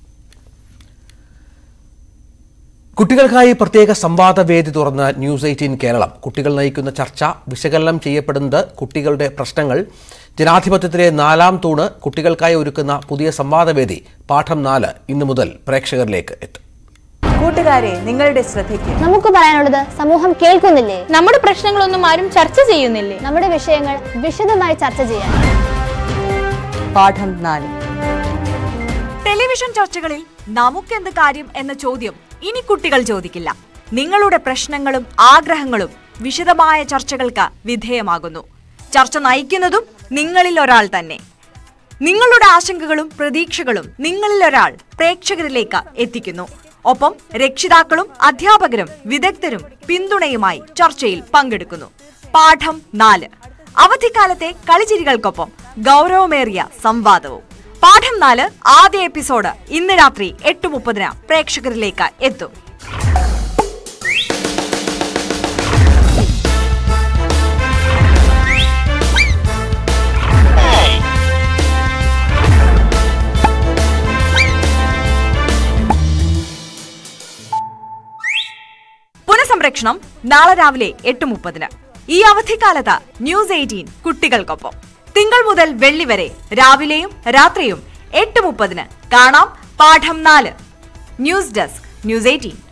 Speaker 1: കുട്ടികൾക്കായി പ്രത്യേക സംവാദ വേദി തുറന്ന ന്യൂസ് എയ്റ്റീൻ കേരളം കുട്ടികൾ നയിക്കുന്ന ചർച്ച വിശകലനം ചെയ്യപ്പെടുന്നത് കുട്ടികളുടെ പ്രശ്നങ്ങൾ ജനാധിപത്യത്തിലെ നാലാം തൂണ് കുട്ടികൾക്കായി ഒരുക്കുന്ന പുതിയ സംവാദവേദി പാഠം നാല് ഇന്നു മുതൽ പ്രേക്ഷകരിലേക്ക് എത്തും
Speaker 20: കൂട്ടുകാരെ നിങ്ങളുടെ ശ്രദ്ധയ്ക്ക്
Speaker 26: നമുക്ക് പറയാനുള്ളത് സമൂഹം കേൾക്കുന്നില്ലേ നമ്മുടെ പ്രശ്നങ്ങളൊന്നും ആരും ചർച്ച ചെയ്യുന്നില്ലേ നമ്മുടെ വിഷയങ്ങൾ വിശദമായി ചർച്ച ചെയ്യാൻ
Speaker 20: പാഠം നാല് ടെലിവിഷൻ ടെലിവിഷൻ ചർച്ചകളിൽ നമുക്കെന്ത് കാര്യം എന്ന ചോദ്യം ഇനി കുട്ടികൾ ചോദിക്കില്ല നിങ്ങളുടെ പ്രശ്നങ്ങളും ആഗ്രഹങ്ങളും വിശദമായ ചർച്ചകൾക്ക് വിധേയമാകുന്നു ചർച്ച നയിക്കുന്നതും നിങ്ങളിൽ ഒരാൾ തന്നെ നിങ്ങളുടെ ആശങ്കകളും പ്രതീക്ഷകളും നിങ്ങളിൽ ഒരാൾ പ്രേക്ഷകരിലേക്ക് എത്തിക്കുന്നു ഒപ്പം രക്ഷിതാക്കളും അധ്യാപകരും വിദഗ്ധരും പിന്തുണയുമായി ചർച്ചയിൽ പങ്കെടുക്കുന്നു പാഠം നാല് അവധിക്കാലത്തെ കളിച്ചിരികൾക്കൊപ്പം ഗൗരവമേറിയ സംവാദവും പാഠം നാല് ആദ്യ എപ്പിസോഡ് ഇന്ന് രാത്രി എട്ട് മുപ്പതിന് പ്രേക്ഷകരിലേക്ക് എത്തും പുനഃസംരക്ഷണം നാളെ രാവിലെ എട്ട് മുപ്പതിന് ഈ അവധിക്കാലത്ത് ന്യൂസ് എയ്റ്റീൻ കുട്ടികൾക്കൊപ്പം തിങ്കൾ മുതൽ വെള്ളി വരെ രാവിലെയും രാത്രിയും എട്ട് മുപ്പതിന് കാണാം പാഠം നാല് ന്യൂസ് ഡെസ്ക് ന്യൂസ് എയ്റ്റീൻ